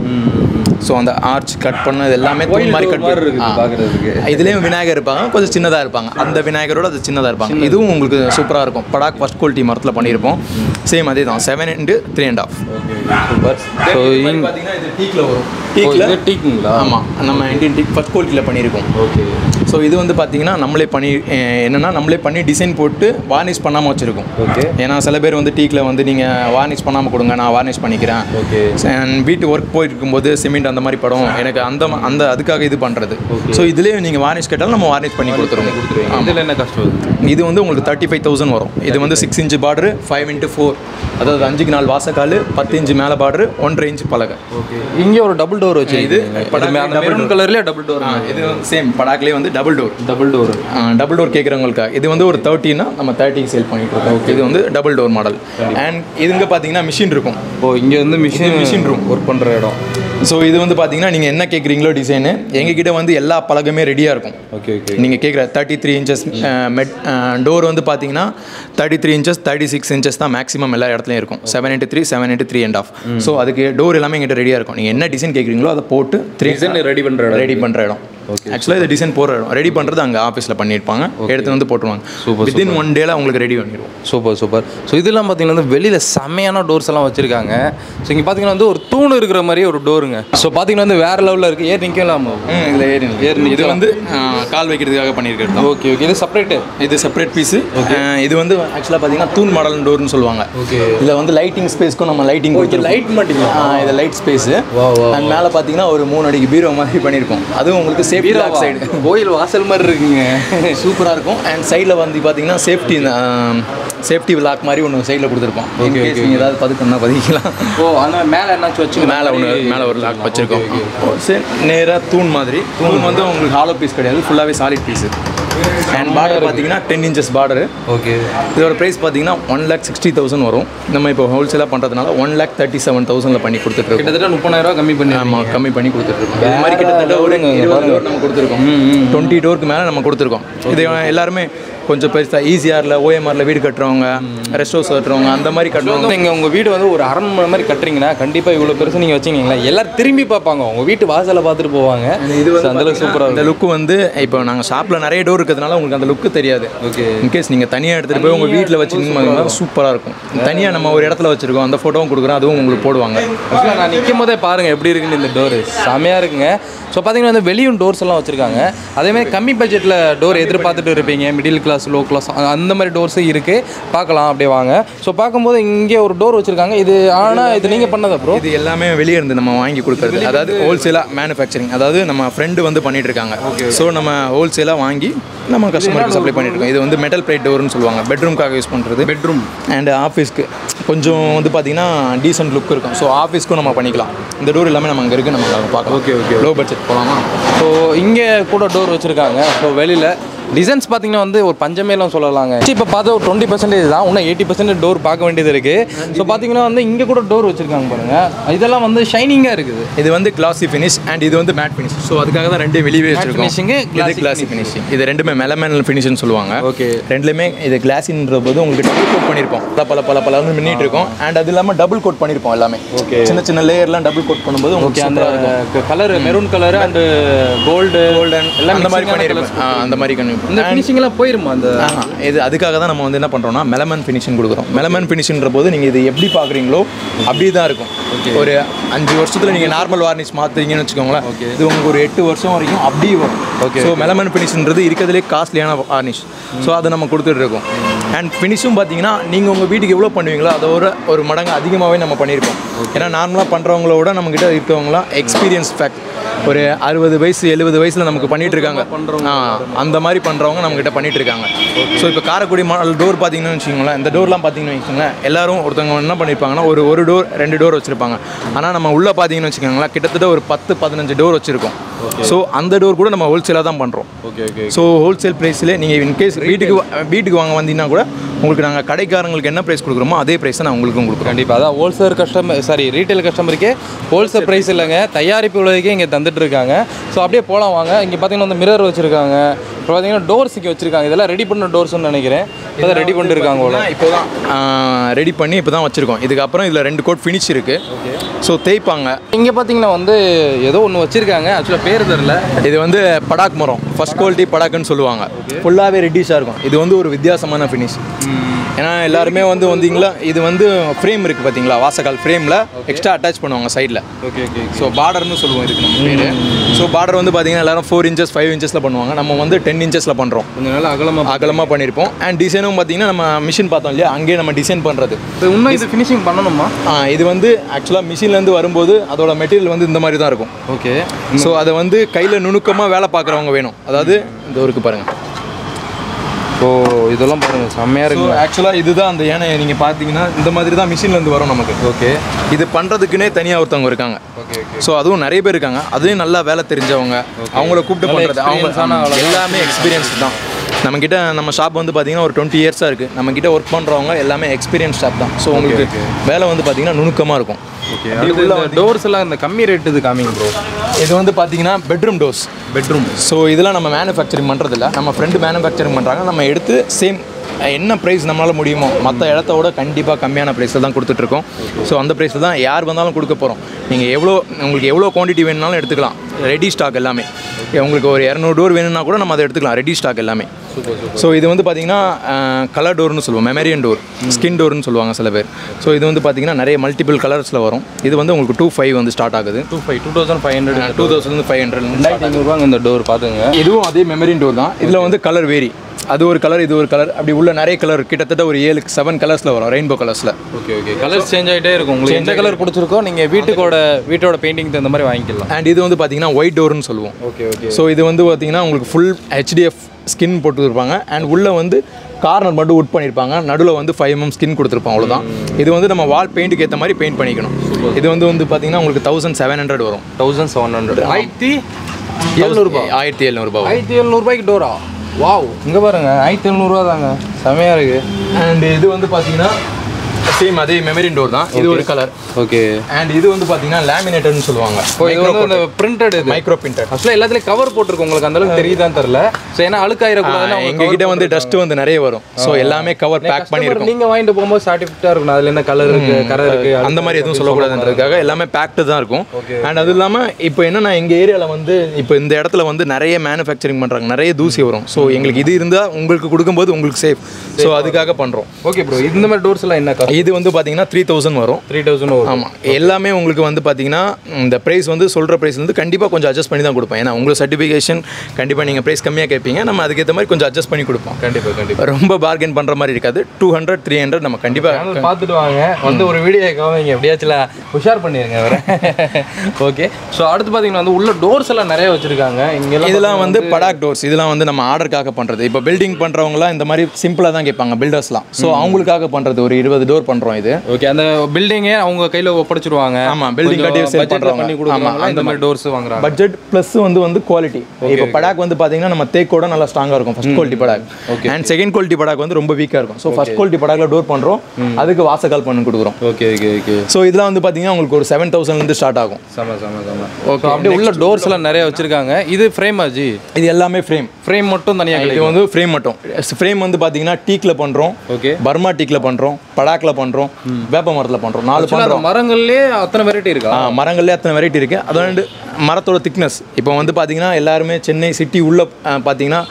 ஸோ அந்த ஆர்ச் கட் பண்ண இது எல்லாமே தூண் கோயில் மாதிரி door கட் மாதிரி இருக்குது பார்க்குறதுக்கு இதுலேயும் விநாயகர் இருப்பாங்க கொஞ்சம் சின்னதாக இருப்பாங்க அந்த விநாயகரோட அது சின்னதாக இருப்பாங்க இதுவும் உங்களுக்கு சூப்பராக இருக்கும் படாக் ஃபஸ்ட் குவாலிட்டி மரத்தில் பண்ணியிருப்போம் சேம் அதே தான் seven into three and half super so இங்கே பார்த்தீங்கன்னா இது டீக்கில் வரும் இது டீக்குங்களா ஆமாம் நம்ம இந்தியன் டீக் ஃபஸ்ட் குவாலிட்டியில் பண்ணியிருக்கோம் ஓகே ஸோ இது வந்து பார்த்தீங்கன்னா நம்மளே பண்ணி அஹ் என்னன்னா நம்மளே பண்ணி டிசைன் போட்டு வார்னிஷ் பண்ணாமல் வச்சுருக்கோம் ஓகே ஏன்னா சில பேர் வந்து டீக்கில் வந்து நீங்கள் வார்னிஷ் பண்ணாமல் கொடுங்க நான் வார்னிஷ் பண்ணிக்கிறேன் ஓகே And வீட்டு ஒர்க் போயிட்டு இருக்கும்போது சிமெண்ட் அந்த மாதிரி படம் எனக்கு அந்த ம- அந்த அதுக்காக இது பண்ணுறது ஸோ இதுலேயே நீங்கள் வார்னிஷ் கேட்டாலும் நம்ம வார்னிஷ் பண்ணி கொடுத்துருவோம் இதில் என்ன கஷ்டம் வருது இது வந்து உங்களுக்கு தேர்ட்டி ஃபைவ் தௌசண்ட் வரும் இது வந்து six inch border five into four அதாவது அஞ்சுக்கு நாலு வாசக்கால் பத்து இன்ச்சு மேலே பார்டரு ஒன்றரை இன்ச் பலகை ஓகே இங்கே ஒரு டபுள் டோர் வச்சு இது படாமே அந்த மெரூன் கலர்லேயே டபுள் டோர் ஆ, இது வந்து சேம் படாக்லேயே வந்து double door double door double door கேட்குறவங்களுக்காக இது வந்து ஒரு தேர்ட்டினா நம்ம தேர்ட்டிக்கு சேல் பண்ணிட்டு இருக்கோம் இது வந்து டபுள் டோர் மாடல் அண்ட் இதுங்க பார்த்தீங்கன்னா மிஷின் இருக்கும் ஓ இங்கே வந்து மிஷின் machine room. ஒர்க் பண்ணுற இடம் ஸோ இது வந்து பார்த்தீங்கன்னா நீங்கள் என்ன கேட்குறீங்களோ டிசைனு எங்ககிட்ட வந்து எல்லா பலகமே ரெடியாக இருக்கும் ஓகே ஓகே நீங்கள் கேட்குற thirty three inches mat door வந்து பார்த்தீங்கன்னா thirty three inches thirty six inches தான் மேக்ஸிமம் எல்லா இடத்துலையும் இருக்கும் seven into three seven into three and half so அதுக்கு டோர் எல்லாமே எங்கிட்ட ரெடியாக இருக்கும் நீங்கள் என்ன டிசைன் கேட்குறீங்களோ அதை போட்டு த்ரீ டிசைன் ரெடி பண்ணுற இடம் ரெடி பண்ணுற இடம் ஆக்சுவலாக இது டிசைன் போடுற இடம் ரெடி பண்ணுறது அங்கே ஆஃபீஸில் பண்ணியிருப்பாங்க எடுத்து வந்து போட்டுருவாங்க Super, வித்தின் ஒன் டேல உங்களுக்கு ரெடி பண்ணிடுவோம் சூப்பர் சூப்பர் ஸோ இதெல்லாம் பார்த்தீங்கன்னா வந்து வெளியில் செம்மையான டோர்ஸ் எல்லாம் வச்சுருக்காங்க ஸோ இங்கே பார்த்தீங்கன்னா வந்து ஒரு தூண் இருக்கிற மாதிரி ஒரு டோருங்க ஸோ பார்த்தீங்கன்னா வந்து வேறு லெவலில் இருக்குது ஏர் நிற்கலாமா இதில் ஏறி ஏறி இது வந்து ஆஹ், கால் வைக்கிறதுக்காக பண்ணியிருக்கிறது தான் ஓகே ஓகே இது செப்பரேட்டு இது செப்பரேட் பீஸு இது வந்து ஆக்சுவலாக பார்த்தீங்கன்னா தூண் மாடல் டோர்னு சொல்லுவாங்க Okay. இதில் வந்து லைட்டிங் ஸ்பேஸ்க்கும் நம்ம லைட்டிங் லைட் மாட்டிங்களா இது light space Wow, wow, and மேலே பார்த்தீங்கன்னா ஒரு மூணு அடிக்கு பீரோ மாதிரி பண்ணியிருக்கோம் அதுவும் உங்களுக்கு சேஃப்டி லாக் சைடு கோயில் வாசல் மாதிரி இருக்குங்க சூப்பராக இருக்கும் அண்ட் சைடில் வந்து பார்த்தீங்கன்னா சேஃப்டி சேஃப்டி லாக் மாதிரி ஒன்று சைடில் கொடுத்துருப்போம் Okay, ஓகே okay, நீங்கள் ஏதாவது பதுக்கணும்னா பதிக்கலாம் ஓ ஆனால் மேலே என்னாச்சும் வச்சு மேலே ஒன்று மேலே ஒரு லாக் வச்சுருக்கோம் சரி நேராக தூண் மாதிரி தூண் வந்து உங்களுக்கு ஹாலோ பீஸ் கிடையாது ஃபுல்லாகவே சாலிட் பீஸு அண்ட் பார்டர் பார்த்தீங்கன்னா டென் இன்ச்சஸ் பார்டரு ஓகே இதோட ப்ரைஸ் பார்த்தீங்கன்னா ஒன் லேக் சிக்ஸ்டி தௌசண்ட் வரும் நம்ம இப்போ ஹோல்சேலாக பண்ணுறதுனால ஒன் லேக் தேர்ட்டி செவன் தௌசண்டில் பண்ணி கொடுத்துட்ருக்கோம் கிட்டத்தட்ட முப்பதாயிரம் ரூபா கம்மி பண்ணி ஆமாம் கம்மி பண்ணி கொடுத்துட்ருக்கோம் இது மாதிரி கிட்டத்தட்ட ஒரு இருபது டோர் நம்ம கொடுத்துருக்கோம் டுவெண்ட்டி டோருக்கு மேலே நம்ம கொடுத்துருக்கோம் இது எல்லாருமே கொஞ்சம் பெருசாக ஈஸியாரில் ஓஎம்ஆரில் வீடு கட்டுறவங்க ரெஸ்ட் ஹவுஸ் கட்டுறவங்க அந்த மாதிரி கட்டுறவங்க நீங்கள் உங்கள் வீடு வந்து ஒரு அரண்மனை மாதிரி கட்டுறீங்கன்னா கண்டிப்பாக இவ்வளோ பெருசு நீங்கள் வச்சிங்கன்னா எல்லாரும் திரும்பி பார்ப்பாங்க உங்கள் வீட்டு வாசலை பார்த்துட்டு போவாங்க இது வந்து அந்த அளவுக்கு சூப்பராக இந்த லுக்கு வந்து இப்போ நாங்கள் ஷாப்பில் நிறைய டோர் இருக்கிறதுனால உங்களுக்கு அந்த லுக்கு தெரியாது ஓகே இன்கேஸ் நீங்கள் தனியாக எடுத்துகிட்டு போய் உங்கள் வீட்டில் வச்சுருந்தீங்கன்னா சூப்பராக இருக்கும் தனியாக நம்ம ஒரு இடத்துல வச்சுருக்கோம் அந்த ஃபோட்டோவும் கொடுக்குறோம் அதுவும் உங்களுக்கு போடுவாங்க ஆக்சுவலாக நான் நிற்கும் போதே பாருங்கள் எப்படி இருக்குன்னு இந்த டோரு செமையாக இருக்குங்க ஸோ பார்த்தீங்கன்னா வந்து வெளியும் டோர்ஸ் எல்லாம் வச்சுருக்காங்க அதேமாதிரி கம்மி பட்ஜெட்டில் டோர் எதிர்பார்த்துட்டு இருப்பீங்க மிடில் கிளாஸ் லோ கிளாஸ் அந்த மாதிரி டோர்ஸும் இருக்குது பார்க்கலாம் அப்படியே வாங்க ஸோ பார்க்கும்போது இங்கே ஒரு டோர் வச்சுருக்காங்க இது ஆனால் இது நீங்கள் பண்ணதா ப்ரோ இது எல்லாமே வெளியே இருந்து நம்ம வாங்கி கொடுக்குறது அதாவது ஹோல்சேலாக மேனுஃபேக்சரிங் அதாவது நம்ம ஃப்ரெண்டு வந்து பண்ணிட்டு இருக்காங்க ஸோ நம்ம ஹோல்சேலாக வாங்கி நம்ம கஸ்டமருக்கு சப்ளை பண்ணிட்டு இருக்கோம் இது வந்து மெட்டல் பிளேட் டோர்னு சொல்லுவாங்க பெட்ரூம்காக யூஸ் பண்ணுறது பெட்ரூம் அண்ட் ஆஃபீஸ்க்கு கொஞ்சம் வந்து பார்த்தீங்கன்னா டீசென்ட் லுக் இருக்கும் ஸோ ஆஃபீஸ்க்கும் நம்ம பண்ணிக்கலாம் இந்த டோர் எல்லாமே நம்ம அங்கே இருக்குது நம்ம பார்க்கலாம் Okay, okay. லோ பட்ஜெட் போகலாமா ஸோ இங்கே கூட டோர் வச்சுருக்காங்க ஸோ வெளியில் டிசைன்ஸ் பார்த்தீங்கன்னா வந்து ஒரு பஞ்சமேலாம் சொல்லலாங்க இப்போ பார்த்தா ஒரு டுவெண்ட்டி பர்சன்டேஜ் தான் இன்னும் எயிட்டி பர்சன்டேஜ் டோர் பார்க்க வேண்டியது இருக்குது ஸோ பார்த்தீங்கன்னா வந்து இங்கே கூட டோர் வச்சுருக்காங்க பாருங்கள் இதெல்லாம் வந்து ஷைனிங்காக இருக்குது இது வந்து கிளாசி ஃபினிஷ் அண்ட் இது வந்து மேட் ஃபினிஷ் ஸோ அதுக்காக தான் ரெண்டு வெளியே வச்சிருக்கோம் finishing, இது glassy கிளாசி ஃபினிஷிங் இது ரெண்டுமே மெலமேனல் ஃபினிஷ்னு சொல்லுவாங்க Okay. ரெண்டுலேயுமே இது கிளாஸின்ற போது உங்களுக்கு டபுள் கோட் பண்ணியிருப்போம் பல பல பல பலன்னு மின்னிட்டு இருக்கோம் அண்ட் அது இல்லாமல் டபுள் கோட் பண்ணியிருப்போம் எல்லாமே Okay. சின்ன சின்ன லேயர்லாம் டபுள் கோட் பண்ணும்போது ஓகே உங்களுக்கு அந்த அந்த colour maroon colour and gold golden எல்லாம் அந்த மாதிரி பண்ணியிருப்போம் ஆ, அந்த மாதிரி பண்ணி இந்த ஃபினிஷிங் எல்லாம் போயிருமா அந்த ஆஹா, இது அதுக்காக தான் நம்ம வந்து என்ன பண்ணுறோம்னா மெலமன் ஃபினிஷிங் கொடுக்குறோம் மெலமன் ஃபினிஷின்ற போது நீங்கள் இது எப்படி பார்க்குறீங்களோ அப்படி தான் இருக்கும் ஒரு அஞ்சு வருஷத்தில் நீங்கள் நார்மல் வார்னிஷ் மாற்றுறீங்கன்னு வச்சுக்கோங்களேன் இது உங்களுக்கு ஒரு எட்டு வருஷம் வரைக்கும் அப்படியே வரும் ஓகே ஸோ மெலமன் ஃபினிஷ்ன்றது இருக்கிறதுலே காஸ்ட்லியான வார்னிஷ் ஸோ அதை நம்ம கொடுத்துட்டு இருக்கோம் அண்ட் ஃபினிஷும் பார்த்தீங்கன்னா நீங்கள் உங்கள் வீட்டுக்கு எவ்வளோ பண்ணுவீங்களோ அதோட ஒரு மடங்கு அதிகமாகவே நம்ம பண்ணியிருக்கோம் ஏன்னா நார்மலாக பண்ணுறவங்களோட நம்மக்கிட்ட இருக்கவங்களாம் எக்ஸ்பீரியன்ஸ் ஃபேக்ட் ஒரு அறுபது வயசு எழுபது வயசில் நமக்கு பண்ணிட்டு இருக்காங்க ஆ அந்த மாதிரி பண்ணுறவங்க நம்மக்கிட்ட பண்ணிட்டு இருக்காங்க ஸோ இப்போ காரைக்குடி மாடல் டோர் பார்த்தீங்கன்னு வச்சுக்கோங்களேன் இந்த டோர்லாம் பார்த்தீங்கன்னு வச்சுக்கோங்களேன் எல்லாரும் ஒருத்தவங்க என்ன பண்ணியிருப்பாங்கன்னா ஒரு ஒரு டோர் ரெண்டு டோர் வச்சுருப்பாங்க ஆனால் நம்ம உள்ளே பார்த்தீங்கன்னு வச்சுக்கோங்களேன் கிட்டத்தட்ட ஒரு பத்து பதினஞ்சு டோர் வச்சுருக்கோம் ஸோ அந்த டோர் கூட நம்ம ஹோல்சேலாக தான் பண்ணுறோம் ஓகே ஓகே ஸோ ஹோல்சேல் ப்ரைஸில் நீங்கள் இன்கேஸ் வீட்டுக்கு வா- வீட்டுக்கு வாங்க வந்தீங்கன்னா கூட உங்களுக்கு நாங்கள் கடைக்காரங்களுக்கு என்ன ப்ரைஸ் கொடுக்குறோமோ அதே ப்ரைஸை நான் உங்களுக்கும் கொடுக்குறோம் கண்டிப்பாக அதான் ஹோல்சேல் கஸ்டமர் சாரி ரீட்டைல் கஸ்டமருக்கே ஹோல்சேல் ப்ரைஸ் இல்லைங்க தயாரிப்பு விலைக்கே இங்கே தந்துட்டு இருக்காங்க ஸோ அப்படியே போகலாம் வாங்க இங்கே பார்த்தீங்கன்னா வந்து மிரர் வச்சுருக்காங்க அப்புறம் பார்த்தீங்கன்னா டோர்ஸ் இங்கே வச்சுருக்காங்க இதெல்லாம் ரெடி பண்ண டோர்ஸ்னு நினைக்கிறேன் இப்போ ரெடி பண்ணிட்டு இருக்காங்க போல இப்போ தான் ரெடி பண்ணி இப்போ தான் வச்சுருக்கோம் இதுக்கப்புறம் இதில் ரெண்டு கோட் ஃபினிஷ் இருக்குது ஸோ தேய்ப்பாங்க இங்கே பார்த்தீங்கன்னா வந்து ஏதோ ஒன்று வச்சுருக்காங்க ஆக்சுவலாக பேர் தெரில இது வந்து படாக் மரம் ஃபர்ஸ்ட் குவாலிட்டி படாக்குன்னு சொல்லுவாங்க ஃபுல்லாகவே ரெட்டிஷாக இருக்கும் இது வந்து ஒரு வித்தியாசமான ஃபினிஷ் ஏன்னா எல்லாருமே வந்து வந்தீங்களா இது வந்து ஃப்ரேம் இருக்குது பார்த்தீங்களா வாசக்கால் ஃப்ரேமில் எக்ஸ்ட்ரா அட்டாச் பண்ணுவாங்க சைடில் ஓகே ஓகே ஸோ பார்டர்னு சொல்லுவோம் இதுக்கு நம்ம பேர் ஸோ பார்டர் வந்து பார்த்தீங்கன்னா எல்லாரும் ஃபோர் இன்ச்சஸ் ஃபைவ் இன்ச்சஸில் பண்ணுவாங்க நம்ம வந்து டென் இன்ச்சஸில் பண்ணுறோம் கொஞ்சம் நல்லா அகலமாக அகலமாக பண்ணியிருப்போம் அண்ட் டிசைனும் பார்த்தீங்கன்னா நம்ம மிஷின் பார்த்தோம் இல்லையா அங்கேயே நம்ம டிசைன் பண்ணுறது இன்னும் இது ஃபினிஷிங் பண்ணணுமா இது வந்து ஆக்சுவலாக மிஷின்லேருந்து வரும்போது அதோட மெட்டீரியல் வந்து இந்த மாதிரி தான் இருக்கும் ஓகே ஸோ அதை வந்து கையில் நுணுக்கமாக வேலை பார்க்குறவங்க வேணும் அதாவது இந்த ஒருக்கு பாருங்கள் ஸோ இதெல்லாம் பாருங்கள் செம்மையாக ஸோ இருக்கு ஆக்சுவலாக இதுதான் அந்த யானையை நீங்கள் பார்த்தீங்கன்னா இந்த மாதிரி தான் மிஷின்லேருந்து வரும் நமக்கு ஓகே இது பண்ணுறதுக்குன்னே தனியாக ஒருத்தவங்க இருக்காங்க ஓகே ஓகே ஸோ அதுவும் நிறைய பேர் இருக்காங்க அதுலேயும் நல்லா வேலை தெரிஞ்சவங்க அவங்கள கூப்பிட்டு நல்ல பண்ணுறது அவங்க experience ஆன ஆளு. எல்லாமே எக்ஸ்பீரியன்ஸ் தான் நம்மக்கிட்ட நம்ம ஷாப் வந்து பார்த்தீங்கன்னா ஒரு டுவெண்ட்டி இயர்ஸாக இருக்குது நம்மக்கிட்ட ஒர்க் பண்ணுறவங்க எல்லாமே எக்ஸ்பீரியன்ஸ் ஷாப் தான் ஸோ உங்களுக்கு வேலை வந்து பார்த்தீங்கன்னா நுணுக்கமாக இருக்கும் ஓகே அடுத்து டோர்ஸ் எல்லாம் இந்த கம்மி ரேட் இது காமிங்க ப்ரோ இது வந்து பார்த்தீங்கன்னா பெட்ரூம் டோர்ஸ் பெட்ரூம் ஸோ இதெல்லாம் நம்ம மேனுஃபேக்சரிங் பண்ணுறதில்ல நம்ம ஃப்ரெண்டு மேனுஃபேக்சரிங் பண்ணுறாங்க நம்ம எடுத்து சேம் என்ன ப்ரைஸ் நம்மளால் முடியுமோ மற்ற இடத்தோட கண்டிப்பாக கம்மியான ப்ரைஸில் தான் கொடுத்துட்ருக்கோம் ஸோ அந்த ப்ரைஸில் தான் யார் வந்தாலும் கொடுக்க போகிறோம் நீங்கள் எவ்வளோ உங்களுக்கு எவ்வளோ குவான்டிட்டி வேணும்னாலும் எடுத்துக்கலாம் ரெடி ஸ்டாக் எல்லாமே உங்களுக்கு ஒரு இரநூறு டோர் வேணும்னா கூட நம்ம அதை எடுத்துக்கலாம் ரெடி ஸ்டாக் எல்லாமே ஸோ இது வந்து பார்த்தீங்கன்னா கலர் டோர்னு சொல்லுவோம் மெமரியன் டோர் ஸ்கின் டோர்னு சொல்லுவாங்க சில பேர் ஸோ இது வந்து பார்த்தீங்கன்னா நிறைய மல்டிபிள் கலர்ஸில் வரும் இது வந்து உங்களுக்கு டூ ஃபைவ் வந்து ஸ்டார்ட் ஆகுது two five two thousand five hundred two thousand five hundred ரெண்டாயிரத்தி ஐநூறுபாங்க இந்த டோர் பார்த்துங்க இதுவும் அதே மெமரின் டோர் தான் இதில் வந்து கலர் வேரி அது ஒரு கலர் இது ஒரு கலர் அப்படி உள்ள நிறைய கலர் கிட்டத்தட்ட ஒரு ஏழு செவன் கலர்ஸில் வரும் ரெயின்போ கலர்ஸில் ஓகே ஓகே கலர்ஸ் சேஞ்ச் ஆகிட்டே இருக்கும் உங்களுக்கு எந்த கலர் பிடிச்சிருக்கோ நீங்கள் வீட்டுக்கோட வீட்டோட பெயிண்டிங் தகுந்த மாதிரி வாங்கிக்கலாம் அண்ட் இது வந்து பார்த்தீங்கன்னா ஒயிட் டோர்னு சொல்லுவோம் ஓகே ஓகே ஸோ இது வந்து பார்த்தீங்கன்னா உங்களுக்கு ஃபுல் ஹெச்டிஎஃப் ஸ்கின் போட்டுருப்பாங்க அண்ட் உள்ளே வந்து கார்னர் மட்டும் உட் பண்ணியிருப்பாங்க நடுவில் வந்து ஃபைவ் எம் ஸ்கின் கொடுத்துருப்பாங்க அவ்வளோதான் இது வந்து நம்ம வால் பெயிண்ட்டுக்கு ஏற்ற மாதிரி பெயிண்ட் பண்ணிக்கணும் இது வந்து வந்து பார்த்தீங்கன்னா உங்களுக்கு தௌசண்ட் செவன் ஹண்ட்ரட் வரும் தௌசண்ட் செவன் ஹண்ட்ரட் ஆயிரத்தி எழுநூறுபா ஆயிரத்தி எழுநூறுபா வரும் ஆயிரத்தி எழுநூறுபாய்க்கு டோரா வாவ் இங்கே பாருங்க ஆயிரத்தி எழுநூறுவா தாங்க செமையாக இருக்கு அண்ட் இது வந்து பார்த்தீங்கன்னா சேம் அதே மெமரின் டோர் தான் இது ஒரு கலர் ஓகே அண்ட் இது வந்து பார்த்தீங்கன்னா லேமினேட்டர்னு சொல்லுவாங்க இப்போ இது வந்து இந்த பிரிண்டட் இது மைக்ரோ பிரிண்டர் ஆக்சுவலாக எல்லாத்துலேயும் கவர் போட்டிருக்கு உங்களுக்கு அந்த அளவுக்கு தெரியுதான்னு தெரில ஸோ ஏன்னா அழுக்காயிரக்கூடாதுன்னு அவங்க எங்க கிட்ட வந்து டஸ்ட் வந்து நிறைய வரும் ஸோ எல்லாமே கவர் பேக் பண்ணியிருக்கோம் நீங்கள் வாங்கிட்டு போகும்போது சாட்டிஃபிட்டாக இருக்கணும் அதில் என்ன கலர் இருக்கு கரை இருக்கு அந்த மாதிரி எதுவும் சொல்லக்கூடாதுன்றதுக்காக எல்லாமே பேக்டு தான் இருக்கும் அண்ட் அது இல்லாமல் இப்போ என்னன்னா எங்கள் ஏரியாவில் வந்து இப்போ இந்த இடத்துல வந்து நிறைய மேனுஃபேக்சரிங் பண்ணுறாங்க நிறைய தூசி வரும் ஸோ எங்களுக்கு இது இருந்தால் உங்களுக்கு கொடுக்கும்போது உங்களுக்கு சேஃப் ஸோ அதுக்காக பண்ணுறோம் ஓகே ப்ரோ இந்த மாதிரி டோர்ஸ் எல்லாம் என்ன காசு இது வந்து பார்த்தீங்கன்னா த்ரீ தௌசண்ட் வரும் த்ரீ தௌசண்ட் வரும் ஆமாம் எல்லாமே உங்களுக்கு வந்து பார்த்தீங்கன்னா இந்த ப்ரைஸ் வந்து சொல்கிற ப்ரைஸ் வந்து கண்டிப்பாக கொஞ்சம் அட்ஜஸ்ட் பண்ணி தான் கொடுப்பேன் ஏன்னா உங்களுக்கு சர்டிஃபிகேஷன் கண்டிப்பாக நீங்கள் ப்ரைஸ் கம்மியாக கேட்பீங்க நம்ம அதுக்கேற்ற மாதிரி கொஞ்சம் அட்ஜஸ்ட் பண்ணி கொடுப்போம் கண்டிப்பாக கண்டிப்பாக ரொம்ப பார்கென் பண்ணுற மாதிரி இருக்காது டூ ஹண்ட்ரட் த்ரீ ஹண்ட்ரட் நம்ம கண்டிப்பாக சேனல் பார்த்துட்டு வாங்க வந்து ஒரு வீடியோ காமிங்க எப்படியாச்சும் உஷார் பண்ணிருங்க அவரை ஓகே ஸோ அடுத்து பார்த்தீங்கன்னா வந்து உள்ள டோர்ஸ் எல்லாம் நிறைய வச்சிருக்காங்க இங்கெல்லாம் இதெல்லாம் வந்து படாக் டோர்ஸ் இதெல்லாம் வந்து நம்ம ஆர்டருக்காக பண்ணுறது இப்போ பில்டிங் பண்ணுறவங்களாம் இந்த மாதிரி சிம்பிளாக தான் கேட்பாங்க பில்டர்ஸ்லாம் ஸோ அவங்களுக்காக பண்ணுறது ஒரு இருபது டோர் பண்ணுறோம் இது ஓகே அந்த பில்டிங்கே அவங்க கையில் ஒப்படைச்சிருவாங்க ஆமா, building கட்டி sell பட்ஜெட்டில் பண்றவங்க. பண்ணி ஆமா, கொடுக்குறாங்க அந்த இந்த மாதிரி டோர்ஸ் வாங்குறாங்க பட்ஜெட் ப்ளஸ் வந்து வந்து குவாலிட்டி இப்போ படாக் வந்து பார்த்தீங்கன்னா நம்ம தேக்கோட நல்லா ஸ்ட்ராங்காக இருக்கும் first quality padauk and second quality padauk வந்து ரொம்ப வீக்காக இருக்கும் ஸோ ஃபர்ஸ்ட் குவாலிட்டி படாக்ல டோர் பண்ணுறோம் அதுக்கு வாசக்கால் பண்ணி கொடுக்குறோம் ஓகே ஓகே ஓகே ஸோ இதெல்லாம் வந்து பார்த்தீங்கன்னா உங்களுக்கு ஒரு செவன் தௌசண்ட்லேருந்து ஸ்டார்ட் ஆகும் செம செம செம ஓகே அப்படியே உள்ள டோர்ஸ் எல்லாம் நிறைய வச்சிருக்காங்க இது ஃப்ரேம் ஆஜி இது எல்லாமே ஃப்ரேம் ஃப்ரேம் மட்டும் தனியாக இது கிடைக்கும் வந்து ஃப்ரேம் மட்டும் ஃப்ரேம் வந்து பார்த்தீங்கன்னா டீக்கில் பண்ணுறோம் ஓகே பர்மா டீக்கில் பண்ணுறோம் படாக்கில் பண்ணுறோம் வேப்ப மரத்தில் பண்ணுறோம் நாலு அந்த பண்ணுறோம் மரங்கள்லேயே அத்தனை வெரைட்டி இருக்கா மரங்கள்லேயே அத்தனை வெரைட்டி இருக்குது அது வந்து மரத்தோட திக்னஸ் இப்போ வந்து பார்த்தீங்கன்னா எல்லாருமே சென்னை சிட்டி உள்ள ஆ, பார்த்தீங்கன்னா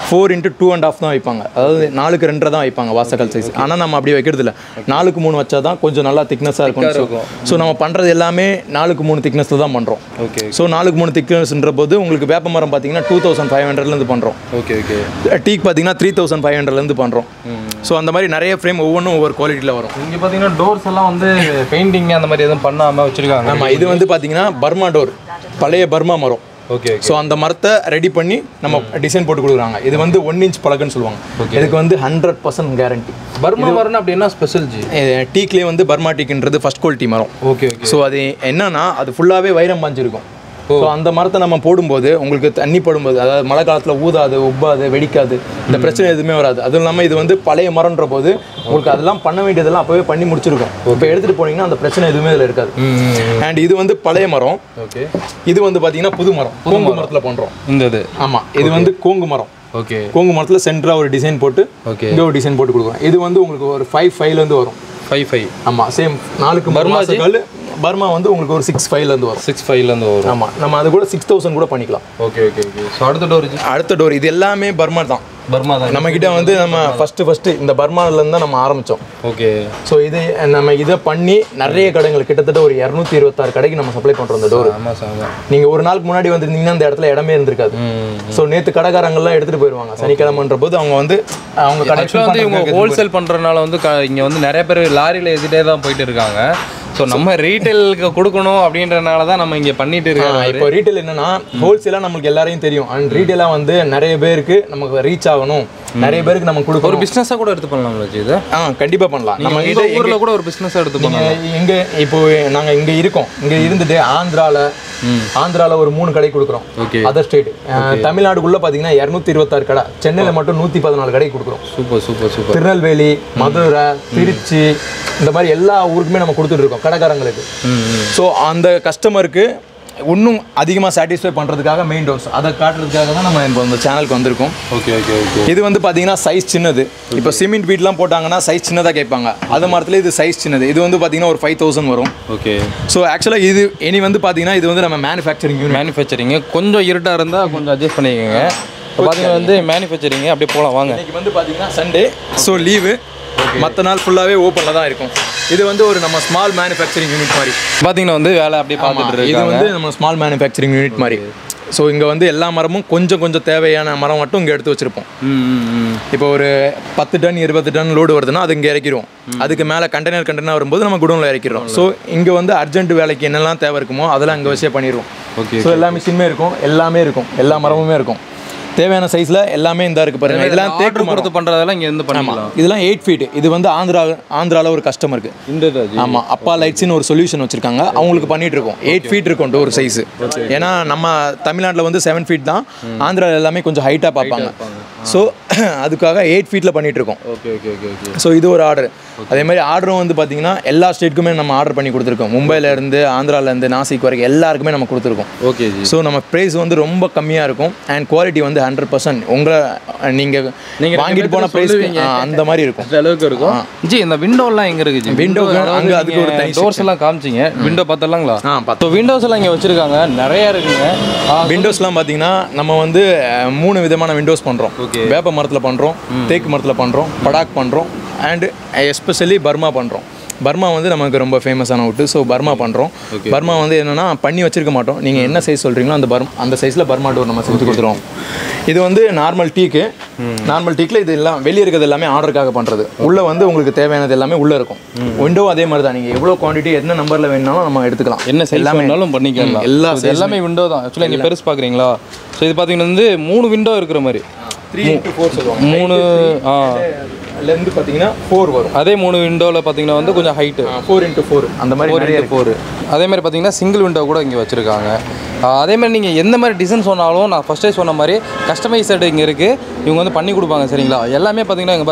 four into two and half தான் வைப்பாங்க அதாவது நாலுக்கு ரெண்டரை தான் வைப்பாங்க வாசக்கால் சைஸ் ஆனால் நம்ம அப்படி வைக்கிறது இல்லை நாலுக்கு மூணு வச்சா தான் கொஞ்சம் நல்லா திக்னஸாக இருக்கும் ஸோ நம்ம பண்ணுறது எல்லாமே நாலுக்கு மூணு திக்னஸில் தான் பண்ணுறோம் ஓகே ஸோ நாலுக்கு மூணு திக்னஸ்ன்ற போது உங்களுக்கு வேப்ப மரம் பார்த்தீங்கன்னா டூ தௌசண்ட் ஃபைவ் ஹண்ட்ரட்லேருந்து பண்ணுறோம் ஓகே ஓகே டீக் பார்த்தீங்கன்னா த்ரீ தௌசண்ட் ஃபைவ் ஹண்ட்ரட்லேருந்து பண்ணுறோம் ஸோ அந்த மாதிரி நிறைய ஃப்ரேம் ஒவ்வொன்றும் ஒவ்வொரு குவாலிட்டியில் வரும் இங்கே பார்த்தீங்கன்னா டோர்ஸ் எல்லாம் வந்து பெயிண்டிங் அந்த மாதிரி எதுவும் பண்ணாமல் வச்சுருக்காங்க ஆமாம் இது வந்து பார்த்தீங்கன்னா பர்மா டோர் பழைய பர்மா மரம் ஓகே ஸோ அந்த மரத்தை ரெடி பண்ணி நம்ம டிசைன் போட்டு கொடுக்குறாங்க இது வந்து ஒன் இன்ச் பழகுன்னு சொல்லுவாங்க இதுக்கு வந்து ஹண்ட்ரட் பர்சன்ட் கேரண்டி பர்மா மரம் அப்படின்னா ஸ்பெஷல் ஜி டீக்லேயே வந்து பர்மா டீக்குன்றது ஃபஸ்ட் குவாலிட்டி மரம் ஓகே ஓகே ஸோ அது என்னன்னா அது ஃபுல்லாகவே வைரம் பாஞ்சிருக்கும் ஸோ அந்த மரத்தை நம்ம போடும்போது உங்களுக்கு தண்ணி படும்போது அதாவது மழை காலத்தில் ஊதாது உப்பாது வெடிக்காது இந்த பிரச்சனை எதுவுமே வராது அதுவும் இல்லாமல் இது வந்து பழைய மரம்ன்ற போது உங்களுக்கு அதெல்லாம் பண்ண வேண்டியதெல்லாம் அப்போவே பண்ணி முடிச்சிருக்கும் இப்போ எடுத்துகிட்டு போனீங்கன்னா அந்த பிரச்சனை எதுவுமே இதில் இருக்காது அண்ட் இது வந்து பழைய மரம் ஓகே இது வந்து பார்த்தீங்கன்னா புது மரம் கோங்கு மரத்தில் பண்ணுறோம் இந்த இது ஆமாம் இது வந்து கோங்கு மரம் ஓகே கோங்கு மரத்தில் சென்டராக ஒரு டிசைன் போட்டு ஓகே இங்கே ஒரு டிசைன் போட்டு கொடுக்குறோம் இது வந்து உங்களுக்கு ஒரு ஃபைவ் ஃபைவ்லேருந்து வரும் ஃபைவ் ஃபைவ் ஆமாம் சேம் நாலுக்கு பர்மா பர்மா வந்து உங்களுக்கு ஒரு சிக்ஸ் ஃபைவ்லேருந்து வரும் சிக்ஸ் ஃபைவ்லேருந்து வரும் ஆமாம் நம்ம அது கூட சிக்ஸ் தௌசண்ட் கூட பண்ணிக்கலாம் ஓகே ஓகே ஓகே ஸோ அடுத்த டோர் ஜி அடுத்த டோர் இது எல்லாமே பர்மா தான் பர்மா தான் நம்ம கிட்ட வந்து நம்ம ஃபர்ஸ்ட் ஃபர்ஸ்ட் இந்த பர்மாலேருந்து தான் நம்ம ஆரம்பித்தோம் ஓகே ஸோ இது நம்ம இதை பண்ணி நிறைய கடைகள் கிட்டத்தட்ட ஒரு இரநூத்தி இருபத்தாறு கடைக்கு நம்ம சப்ளை பண்ணுறோம் இந்த டோர் ஆமாம் சார் நீங்கள் ஒரு நாளுக்கு முன்னாடி வந்திருந்தீங்கன்னா இந்த இடத்துல இடமே இருந்திருக்காது ஸோ நேற்று கடைக்காரங்கெல்லாம் எடுத்துகிட்டு போயிடுவாங்க சனிக்கிழமைன்ற போது அவங்க வந்து அவங்க கடை ஆக்சுவலாக வந்து இவங்க ஹோல்சேல் பண்ணுறதுனால வந்து க இங்கே வந்து நிறைய பேர் லாரியில் எதிட்டே தான் போயிட்டு இருக்காங்க ஸோ நம்ம ரீட்டைலுக்கு கொடுக்கணும் அப்படின்றனால தான் நம்ம இங்கே பண்ணிட்டு இருக்கோம் இப்போ ரீட்டைல் என்னன்னா ஹோல்சேலாக நம்மளுக்கு எல்லாரையும் தெரியும் அண்ட் ரீட்டைலாக வந்து நிறைய பேருக்கு நமக்கு ரீச் ஆகணும் நிறைய பேருக்கு நம்ம ஒரு கொடுக்கணும் பிஸ்னஸாக கூட எடுத்து பண்ணலாம்ல ஜி இது ஆ கண்டிப்பாக பண்ணலாம் நம்ம நம்ம கிட்ட ஊரில் கூட ஒரு பிஸ்னஸ் எடுத்து பண்ணலாம் நீங்க இங்க இப்போ நாங்க இங்க இருக்கோம் இங்க இருந்துட்டு ஆந்திரால ஆந்திரால ஒரு மூணு கடை கொடுக்குறோம் ஓகே அதர் ஸ்டேட் தமிழ்நாடுக்குள்ள பாத்தீங்கன்னா இரநூத்தி இருபத்தாறு கடை சென்னையில மட்டும் நூத்தி பதினாலு கடை கொடுக்குறோம் super super super Tirunelveli Madurai Tiruchi இந்த மாதிரி எல்லா ஊருக்குமே நம்ம கொடுத்துட்டு இருக்கோம் கடைக்காரங்களுக்கு ம் ம் ஸோ அந்த கஸ்டமருக்கு இன்னும் அதிகமாக சாட்டிஸ்ஃபை பண்ணுறதுக்காக மெயின் டோர்ஸ் அதை காட்டுறதுக்காக தான் நம்ம இப்போ இந்த சேனலுக்கு வந்திருக்கோம் ஓகே ஓகே ஓகே இது வந்து பார்த்தீங்கன்னா சைஸ் சின்னது இப்போ சிமெண்ட் வீட்லாம் போட்டாங்கன்னா சைஸ் சின்னதாக கேட்பாங்க அது மரத்துல இது சைஸ் சின்னது இது வந்து பார்த்தீங்கன்னா ஒரு ஃபைவ் தௌசண்ட் வரும் ஓகே ஸோ ஆக்சுவலாக இது இனி வந்து பார்த்தீங்கன்னா இது வந்து நம்ம மேனுஃபேக்சரிங் யூனிட் மேனுஃபேக்சரிங்கு கொஞ்சம் இருட்டாக இருந்தால் கொஞ்சம் அட்ஜஸ்ட் பண்ணிக்கோங்க இப்போ பார்த்தீங்கன்னா வந்து மேனுஃபேக்சரிங் அப்படியே போகலாம் வாங்க இன்னைக்கு வந்து பார்த்தீங்கன்னா சண்டே ஸோ லீவு மற்ற நாள் ஃபுல்லாகவே ஓப்பனில் தான் இருக்கும் இது வந்து ஒரு நம்ம ஸ்மால் மேனுஃபேக்சரிங் யூனிட் மாதிரி பார்த்தீங்கன்னா வந்து வேலை அப்படியே பார்த்துட்டு இது இருக்காங்க வந்து நம்ம ஸ்மால் மேனுஃபேக்சரிங் யூனிட் மாதிரி ஸோ இங்கே வந்து எல்லா மரமும் கொஞ்சம் கொஞ்சம் தேவையான மரம் மட்டும் இங்கே எடுத்து வச்சிருப்போம் ம் ம் ம் இப்போ ஒரு பத்து டன் இருபது டன் லோடு வருதுன்னா அது இங்கே இறக்கிடுவோம் அதுக்கு மேலே கண்டெய்னர் கண்டெய்னர் வரும்போது நம்ம குடோனில் இறக்கிடுறோம் ஸோ இங்கே வந்து அர்ஜென்ட் வேலைக்கு என்னெல்லாம் தேவை இருக்குமோ அதெல்லாம் இங்கே வச்சே பண்ணிடுவோம் ஓகே ஸோ எல்லா மிஷினுமே இருக்கும் எல்லாமே இருக்கும் எல்லா மரமுமே இருக்கும் தேவையான சைஸில் எல்லாமே இந்த இருக்கு பாருங்க இதெல்லாம் தேக்கு தேக்கு மரம் பொறுத்து பண்ணுறதெல்லாம் இங்கே இருந்து பண்ணிக்கலாம் இதெல்லாம் எயிட் ஃபீட் இது வந்து ஆந்திரா ஆந்திராவில் ஒரு கஸ்டமருக்கு இந்த ஆமாம் அப்பா லைட்ஸ்னு ஒரு சொல்யூஷன் வச்சிருக்காங்க அவங்களுக்கு பண்ணிட்டு இருக்கோம் எயிட் ஃபீட் இருக்கும் டோர் சைஸ் ஏன்னா நம்ம தமிழ்நாட்டில் வந்து செவன் ஃபீட் தான் ஆந்திராவில் எல்லாமே கொஞ்சம் ஹைட்டாக பார்ப்பாங்க ஸோ அதுக்காக எயிட் ஃபீட்டில் பண்ணிட்டு இருக்கோம் okay okay okay okay so இது ஒரு ஆர்டர் அதே மாதிரி ஆர்டரும் வந்து பார்த்தீங்கன்னா எல்லா ஸ்டேட்டுக்குமே நம்ம ஆர்டர் பண்ணி கொடுத்துருக்கோம் மும்பைல இருந்து ஆந்திரால இருந்து நாசிக் வரைக்கும் எல்லாருக்குமே நம்ம கொடுத்துருக்கோம் ஓகே ஜி ஸோ நம்ம ப்ரைஸ் வந்து ரொம்ப கம்மியாக இருக்கும் அண்ட் குவாலிட்டி வந்து ஹண்ட்ரட் பர்சன்ட் உங்களை நீங்கள் நீங்க வாங்கிட்டு போன ப்ரைஸ் அந்த மாதிரி இருக்கும் அந்த அளவுக்கு இருக்கும் ஜி இந்த விண்டோலாம் எங்க இருக்கு ஜி Window அங்க அதுக்கு ஒரு தனி டோர்ஸ் எல்லாம் காமிச்சிங்க விண்டோ பார்த்தலாங்களா ஆ பார்த்து ஸோ விண்டோஸ் எல்லாம் இங்கே வச்சிருக்காங்க நிறைய இருக்குங்க ஆ, விண்டோஸ்லாம் பார்த்தீங்கன்னா நம்ம வந்து அஹ், மூணு விதமான விண்டோஸ் பண்ணுறோம் Okay. வேப்ப மரத்தில் பண்ணுறோம் தேக்கு மரத்தில் பண்ணுறோம் படாக் பண்ணுறோம் அண்டு எஸ்பெஷலி பர்மா பண்ணுறோம் பர்மா வந்து நமக்கு ரொம்ப ஃபேமஸான விட்டு ஸோ பர்மா பண்ணுறோம் பர்மா வந்து என்னென்னா பண்ணி வச்சிருக்க மாட்டோம் நீங்கள் என்ன சைஸ் சொல்கிறீங்களோ அந்த பர்ம் அந்த சைஸில் பர்மா டோர் நம்ம செஞ்சு கொடுத்துருவோம் இது வந்து நார்மல் டீக்கு நார்மல் டீக்கில் இது எல்லாம் வெளியே இருக்கிறது எல்லாமே ஆர்டருக்காக பண்ணுறது உள்ளே வந்து உங்களுக்கு தேவையானது எல்லாமே உள்ளே இருக்கும் விண்டோ அதே மாதிரி தான் நீங்கள் எவ்வளோ குவான்டிட்டி என்ன நம்பரில் வேணுனாலும் நம்ம எடுத்துக்கலாம் என்ன சைஸ் வேணாலும் பண்ணிக்கலாம் ம், எல்லா இது எல்லாமே விண்டோ தான் ஆக்சுவலாக இங்கே பெருசு பார்க்குறீங்களா ஸோ இது பார்த்தீங்கன்னா வந்து மூணு விண்டோ இருக்கிற மாதிரி த்ரீ இன்ட்டு ஃபோர் சொல்லுவாங்க மூணு ஆ லெந்து பார்த்தீங்கன்னா ஃபோர் வரும் அதே மூணு விண்டோவில் பார்த்தீங்கன்னா வந்து கொஞ்சம் ஹைட்டு ஃபோர் இன்ட்டு ஃபோர் அந்த மாதிரி ஃபோர் நிறைய இன்ட்டு ஃபோர் அதே மாதிரி பார்த்தீங்கன்னா சிங்கிள் விண்டோ கூட இங்கே வச்சுருக்காங்க அதே மாதிரி நீங்கள் எந்த மாதிரி டிசைன் சொன்னாலும் நான் ஃபஸ்ட்டே சொன்ன மாதிரி கஸ்டமைசடு இங்கே இருக்குது இவங்க வந்து பண்ணி கொடுப்பாங்க சரிங்களா எல்லாமே பார்த்தீங்கன்னா இங்கே பாருங்கள்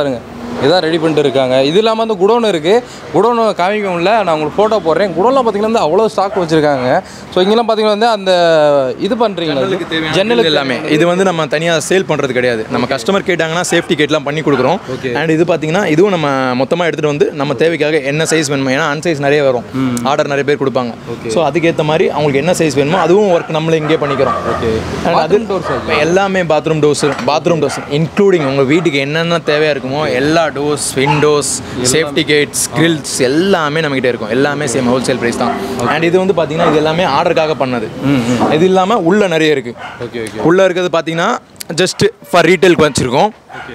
இதான் ரெடி பண்ணிட்டு இருக்காங்க இது இல்லாமல் வந்து குடோன் இருக்குது குடோன் காமிக்க முடியல நான் உங்களுக்கு ஃபோட்டோ போடுறேன் குடோன்லாம் பார்த்தீங்கன்னா வந்து அவ்வளோ ஸ்டாக் வச்சுருக்காங்க ஸோ இங்கெல்லாம் பார்த்தீங்கன்னா வந்து அந்த இது பண்ணுறீங்களா ஜன்னலுக்கு எல்லாமே இது வந்து நம்ம தனியாக சேல் பண்ணுறது கிடையாது நம்ம கஸ்டமர் கேட்டாங்கன்னா சேஃப்டி கேட்லாம் பண்ணி கொடுக்குறோம் அண்ட் இது பார்த்தீங்கன்னா இதுவும் நம்ம மொத்தமாக எடுத்துகிட்டு வந்து நம்ம தேவைக்காக என்ன சைஸ் வேணுமோ ஏன்னா அன்சைஸ் நிறைய வரும் ஆர்டர் நிறைய பேர் கொடுப்பாங்க ஸோ அதுக்கேற்ற மாதிரி அவங்களுக்கு என்ன சைஸ் வேணுமோ அதுவும் ஒர்க் நம்மளே இங்கே பண்ணிக்கிறோம் ஓகே And அது எல்லாமே bathroom doors bathroom doors including உங்கள் வீட்டுக்கு என்னென்ன தேவையாக இருக்குமோ எல்லா doors windows safety gates grills எல்லாமே நம்மகிட்ட இருக்கும் எல்லாமே சேம் ஹோல்சேல் ப்ரைஸ் தான் அண்ட் இது வந்து பார்த்தீங்கன்னா இது எல்லாமே ஆர்டருக்காக பண்ணது இது இல்லாமல் உள்ள நிறைய இருக்குது ஓகே ஓகே உள்ளே இருக்கிறது பார்த்தீங்கன்னா ஜஸ்ட் ஃபார் ரீட்டெயிலுக்கு வச்சுருக்கோம்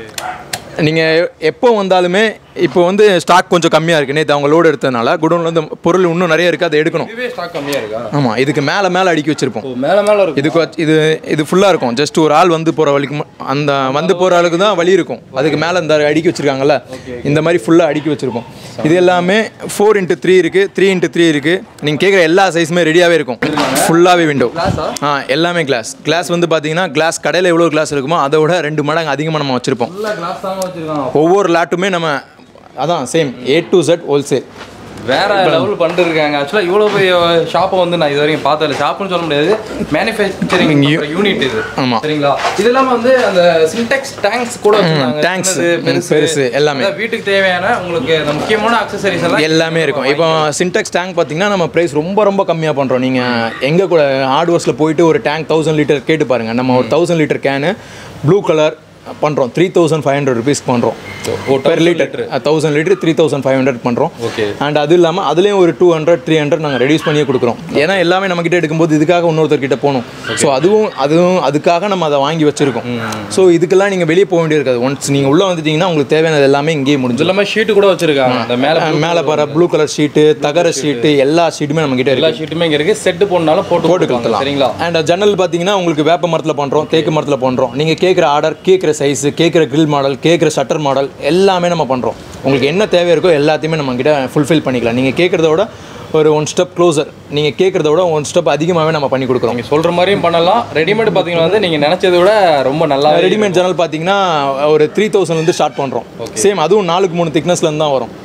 நீங்கள் எப்போ வந்தாலுமே இப்போ வந்து ஸ்டாக் கொஞ்சம் கம்மியாக இருக்குது நேற்று அவங்க லோடு எடுத்ததுனால குடோனில் வந்து பொருள் இன்னும் நிறைய இருக்குது அதை எடுக்கணும் இதுவே ஸ்டாக் கம்மியாக இருக்கா ஆமாம் இதுக்கு மேலே மேலே அடுக்கி வச்சுருப்போம் ஓ மேலே மேலே இருக்கும் இதுக்கு வச்சு- இது இது ஃபுல்லாக இருக்கும் ஜஸ்ட் ஒரு ஆள் வந்து போகிற வழிக்கு ம- அந்த வந்து போகிற ஆளுக்கு தான் வழி இருக்கும் அதுக்கு மேலே இந்த அடுக்கி வச்சுருக்காங்கல்ல இந்த மாதிரி ஃபுல்லாக அடுக்கி வச்சுருக்கோம் இது எல்லாமே ஃபோர் இன்ட்டு த்ரீ இருக்குது த்ரீ இன்ட்டு த்ரீ இருக்குது நீங்கள் கேட்குற எல்லா சைஸுமே ரெடியாகவே இருக்கும் ஃபுல்லாகவே விண்டோ ஆ எல்லாமே கிளாஸ் கிளாஸ் வந்து பார்த்தீங்கன்னா கிளாஸ் கடையில் எவ்வளோ கிளாஸ் இருக்குமோ அதை விட ரெண்டு மடங்கு அதிகமாக நம்ம வச்சுருப்போம் ஃபுல்லாக கிளாஸ் தாங்க வச்சுருக்காங்க ஒவ்வொரு லாட்டுமே நம்ம அதான் same A to Z wholesale வேற லெவல் பண்ணிட்டு இருக்காங்க ஆக்சுவலாக இவ்வளோ பெரிய ஷாப்பை வந்து நான் இது வரைக்கும் பார்த்ததில்ல ஷாப்னு சொல்ல முடியாது மேனுஃபேக்சரிங் யூனிட் இது ஆமா. சரிங்களா இது இல்லாமல் வந்து அந்த சின்டெக்ஸ் டேங்க்ஸ் கூட வச்சிருக்காங்க tanks, சின்னது, ம், பெருசு பெருசு, எல்லாமே. அதான் வீட்டுக்கு தேவையான உங்களுக்கு அந்த முக்கியமான அக்சசரிஸ் எல்லாம் எல்லாமே இருக்கும் இப்போ சின்டெக்ஸ் டேங்க் பார்த்தீங்கன்னா நம்ம ப்ரைஸ் ரொம்ப ரொம்ப கம்மியாக பண்ணுறோம் நீங்கள் எங்கே கூட ஹார்ட்வேர்ஸில் போயிட்டு ஒரு டேங்க் தௌசண்ட் லிட்டர் கேட்டு பாருங்கள் நம்ம ஒரு thousand litre can blue colour பண்ணுறோம் three thousand five hundred rupees பண்ணுறோம் per litre thousand litre three thousand five hundred பண்ணுறோம் ஓகே அண்ட் அது இல்லாமல் அதுலேயும் ஒரு டூ ஹண்ட்ரட் த்ரீ ஹண்ட்ரட் நாங்கள் ரெடியூஸ் பண்ணியே கொடுக்குறோம் ஏன்னா எல்லாமே நம்மக்கிட்ட எடுக்கும்போது இதுக்காக இன்னொருத்தர்கிட்ட போகணும் ஸோ அதுவும் அதுவும் அதுக்காக நம்ம அதை வாங்கி வச்சுருக்கோம் ஸோ இதுக்கெல்லாம் நீங்கள் வெளியே போக வேண்டியிருக்காது ஒன்ஸ் நீங்கள் உள்ளே வந்துட்டீங்கன்னா உங்களுக்கு தேவையானது எல்லாமே இங்கேயே இது முடிஞ்சிடும் இல்லாமல் ஷீட்டு கூட வச்சிருக்காங்க அந்த மேலே மேலே பாரு ப்ளூ கலர் ஷீட்டு தகர ஷீட்டு எல்லா ஷீட்டுமே நம்மக்கிட்ட எல்லா இருக்கு ஷீட்டுமே இங்கே இருக்கு செட்டு போடனாலும் போட்டு போட்டு கொடுக்கலாம் கொடுத்துலாம் சரிங்களா அண்ட் ஜன்னல் பார்த்தீங்கன்னா உங்களுக்கு வேப்ப மரத்தில் பண்ணுறோம் தேக்கு மரத்தில் பண்ணுறோம் நீங்கள் கேட்குற ஆர்டர் கேட்குற சைஸ் கேட்குற grill மாடல் கேட்குற ஷட்டர் மாடல் எல்லாமே நம்ம பண்ணுறோம் உங்களுக்கு என்ன தேவை இருக்கோ எல்லாத்தையுமே நம்ம கிட்ட ஃபுல்ஃபில் பண்ணிக்கலாம் நீங்கள் கேட்குறத விட ஒரு ஒன் ஸ்டெப் க்ளோசர் நீங்கள் கேட்குறத விட ஒன் ஸ்டெப் அதிகமாகவே நம்ம பண்ணி கொடுக்குறோம் நீங்கள் சொல்கிற மாதிரியும் பண்ணலாம் ரெடிமேட் பார்த்தீங்கன்னா வந்து நீங்கள் நினச்சதை விட ரொம்ப நல்லா ரெடிமேட் ஜன்னல் பார்த்தீங்கன்னா ஒரு த்ரீ தௌசண்ட்லேருந்து ஸ்டார்ட் பண்ணுறோம் சேம் அதுவும் நாலுக்கு மூணு திக்னஸ்லேருந்து தான் வரும்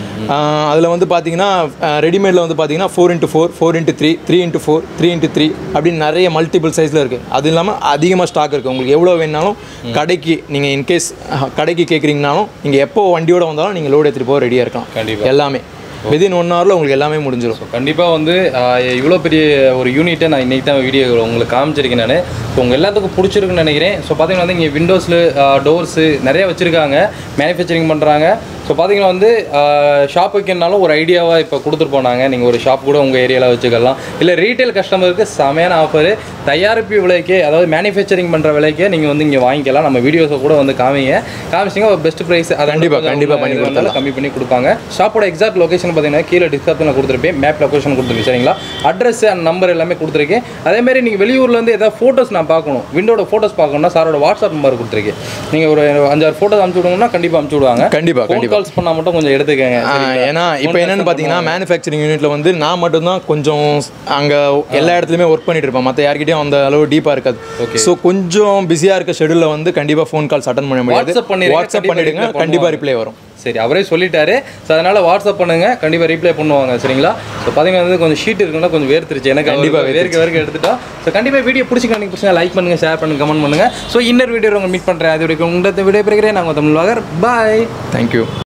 அதில் வந்து பார்த்தீங்கன்னா ரெடிமேடில் வந்து பார்த்தீங்கன்னா four into four four into three three into four three into three அப்படின்னு நிறைய மல்டிபிள் சைஸில் இருக்குது அது இல்லாமல் அதிகமாக ஸ்டாக் இருக்குது உங்களுக்கு எவ்வளோ வேணாலும் கடைக்கு நீங்கள் இன்கேஸ் கடைக்கு கேட்குறீங்கனாலும் நீங்கள் எப்போ வண்டியோட வந்தாலும் நீங்கள் லோடு எடுத்துகிட்டு போக ரெடியாக இருக்கலாம் கண்டிப்பா. எல்லாமே விதின் ஒன் ஹவரில் உங்களுக்கு எல்லாமே முடிஞ்சிடும் கண்டிப்பாக வந்து இவ்வளோ பெரிய ஒரு யூனிட்டை நான் இன்றைக்கி தான் வீடியோ உங்களுக்கு காமிச்சிருக்கேன் நான் ஸோ உங்கள் எல்லாத்துக்கும் பிடிச்சிருக்குன்னு நினைக்கிறேன் ஸோ பார்த்தீங்கன்னா வந்து இங்கே விண்டோஸில் டோர்ஸு நிறைய வச்சுருக்காங்க மேனுஃபேக்சரிங் பண்ணுறாங்க ஸோ பார்த்தீங்கன்னா வந்து ஷாப் வைக்கணுனாலும் ஒரு ஐடியாவாக இப்போ கொடுத்துட்டு போனாங்க நீங்கள் ஒரு ஷாப் கூட உங்கள் ஏரியாவில் வச்சுக்கலாம் இல்லை ரீட்டைல் கஸ்டமருக்கு செமையான ஆஃபர் தயாரிப்பு விலைக்கே அதாவது மேனுஃபேக்சரிங் பண்ணுற விலைக்கே நீங்கள் வந்து இங்கே வாங்கிக்கலாம் நம்ம வீடியோஸை கூட வந்து காமிங்க காமிச்சிங்க ஒரு பெஸ்ட் ப்ரைஸ் அதை கண்டிப்பா, கண்டிப்பா பண்ணி கொடுத்தாலும் கம்மி பண்ணி கொடுப்பாங்க ஷாப்போட எக்ஸாக்ட் லொகேஷன் பார்த்தீங்கன்னா கீழே டிஸ்கிரிப்ஷனில் கொடுத்துருப்பேன் மேப் லொகேஷன் கொடுத்துருக்கேன் சரிங்களா அட்ரஸ் அண்ட் நம்பர் எல்லாமே கொடுத்துருக்கேன் அதே மாதிரி நீங்கள் வெளியூர்லேருந்து ஏதாவது ஃபோட்டோஸ் நான் பார்க்கணும் விண்டோட ஃபோட்டோஸ் பார்க்கணும்னா சாரோட வாட்ஸ்அப் நம்பர் கொடுத்துருக்கேன் நீங்கள் ஒரு அஞ்சாறு ஃபோட்டோஸ் அனுப்பிச்சு விடுங்கன்னா கண்டிப்பாக அனுப்பிச்சு விடுவாங்க கண்டிப்பா, ஃபோன் கண்டிப்பா. கால்ஸ் பண்ணால் மட்டும் கொஞ்சம் எடுத்துக்கங்க ஆ, ஏன்னா இப்போ என்னன்னு பார்த்தீங்கன்னா மேனுஃபேக்சரிங் யூனிட்ல வந்து நான் மட்டும்தான் கொஞ்சம் அங்கே எல்லா இடத்துலையுமே ஒர்க் பண்ணிட்டு இருப்பேன் மற்ற யார்கிட்டயும் அந்த அளவு டீப்பாக இருக்காது ஸோ கொஞ்சம் பிஸியாக இருக்க ஷெடியூலில் வந்து கண்டிப்பாக ஃபோன் கால்ஸ் அட்டன் பண்ண முடியாது WhatsApp பண்ணிடுங்க, வாட்ஸ்அப் கண்டிப்பா பண்ணிடுங்க reply கண்டிப்பாக ரிப்ளை வரும் சரி அவரே சொல்லிட்டாரு ஸோ அதனால வாட்ஸ்அப் பண்ணுங்க கண்டிப்பாக ரீப்ளை பண்ணுவாங்க சரிங்களா ஸோ பார்த்தீங்கன்னா வந்து கொஞ்சம் ஷீட் இருக்குன்னா கொஞ்சம் வேர்த்துருச்சு எனக்கு கண்டிப்பா கண்டிப்பாக வேர்க்க வேர்க்க எடுத்துட்டோம் ஸோ கண்டிப்பாக வீடியோ பிடிச்சிக்கலாம் நீங்கள் பிடிச்சா லைக் பண்ணுங்க ஷேர் பண்ணுங்க கமெண்ட் பண்ணுங்க ஸோ இன்னொரு வீடியோ உங்க மீட் பண்ணுறேன் அது வரைக்கும் உங்களை விடைபெறுகிறேன் நாங்கள் தமிழ் வாகர் பாய் தேங்க்யூ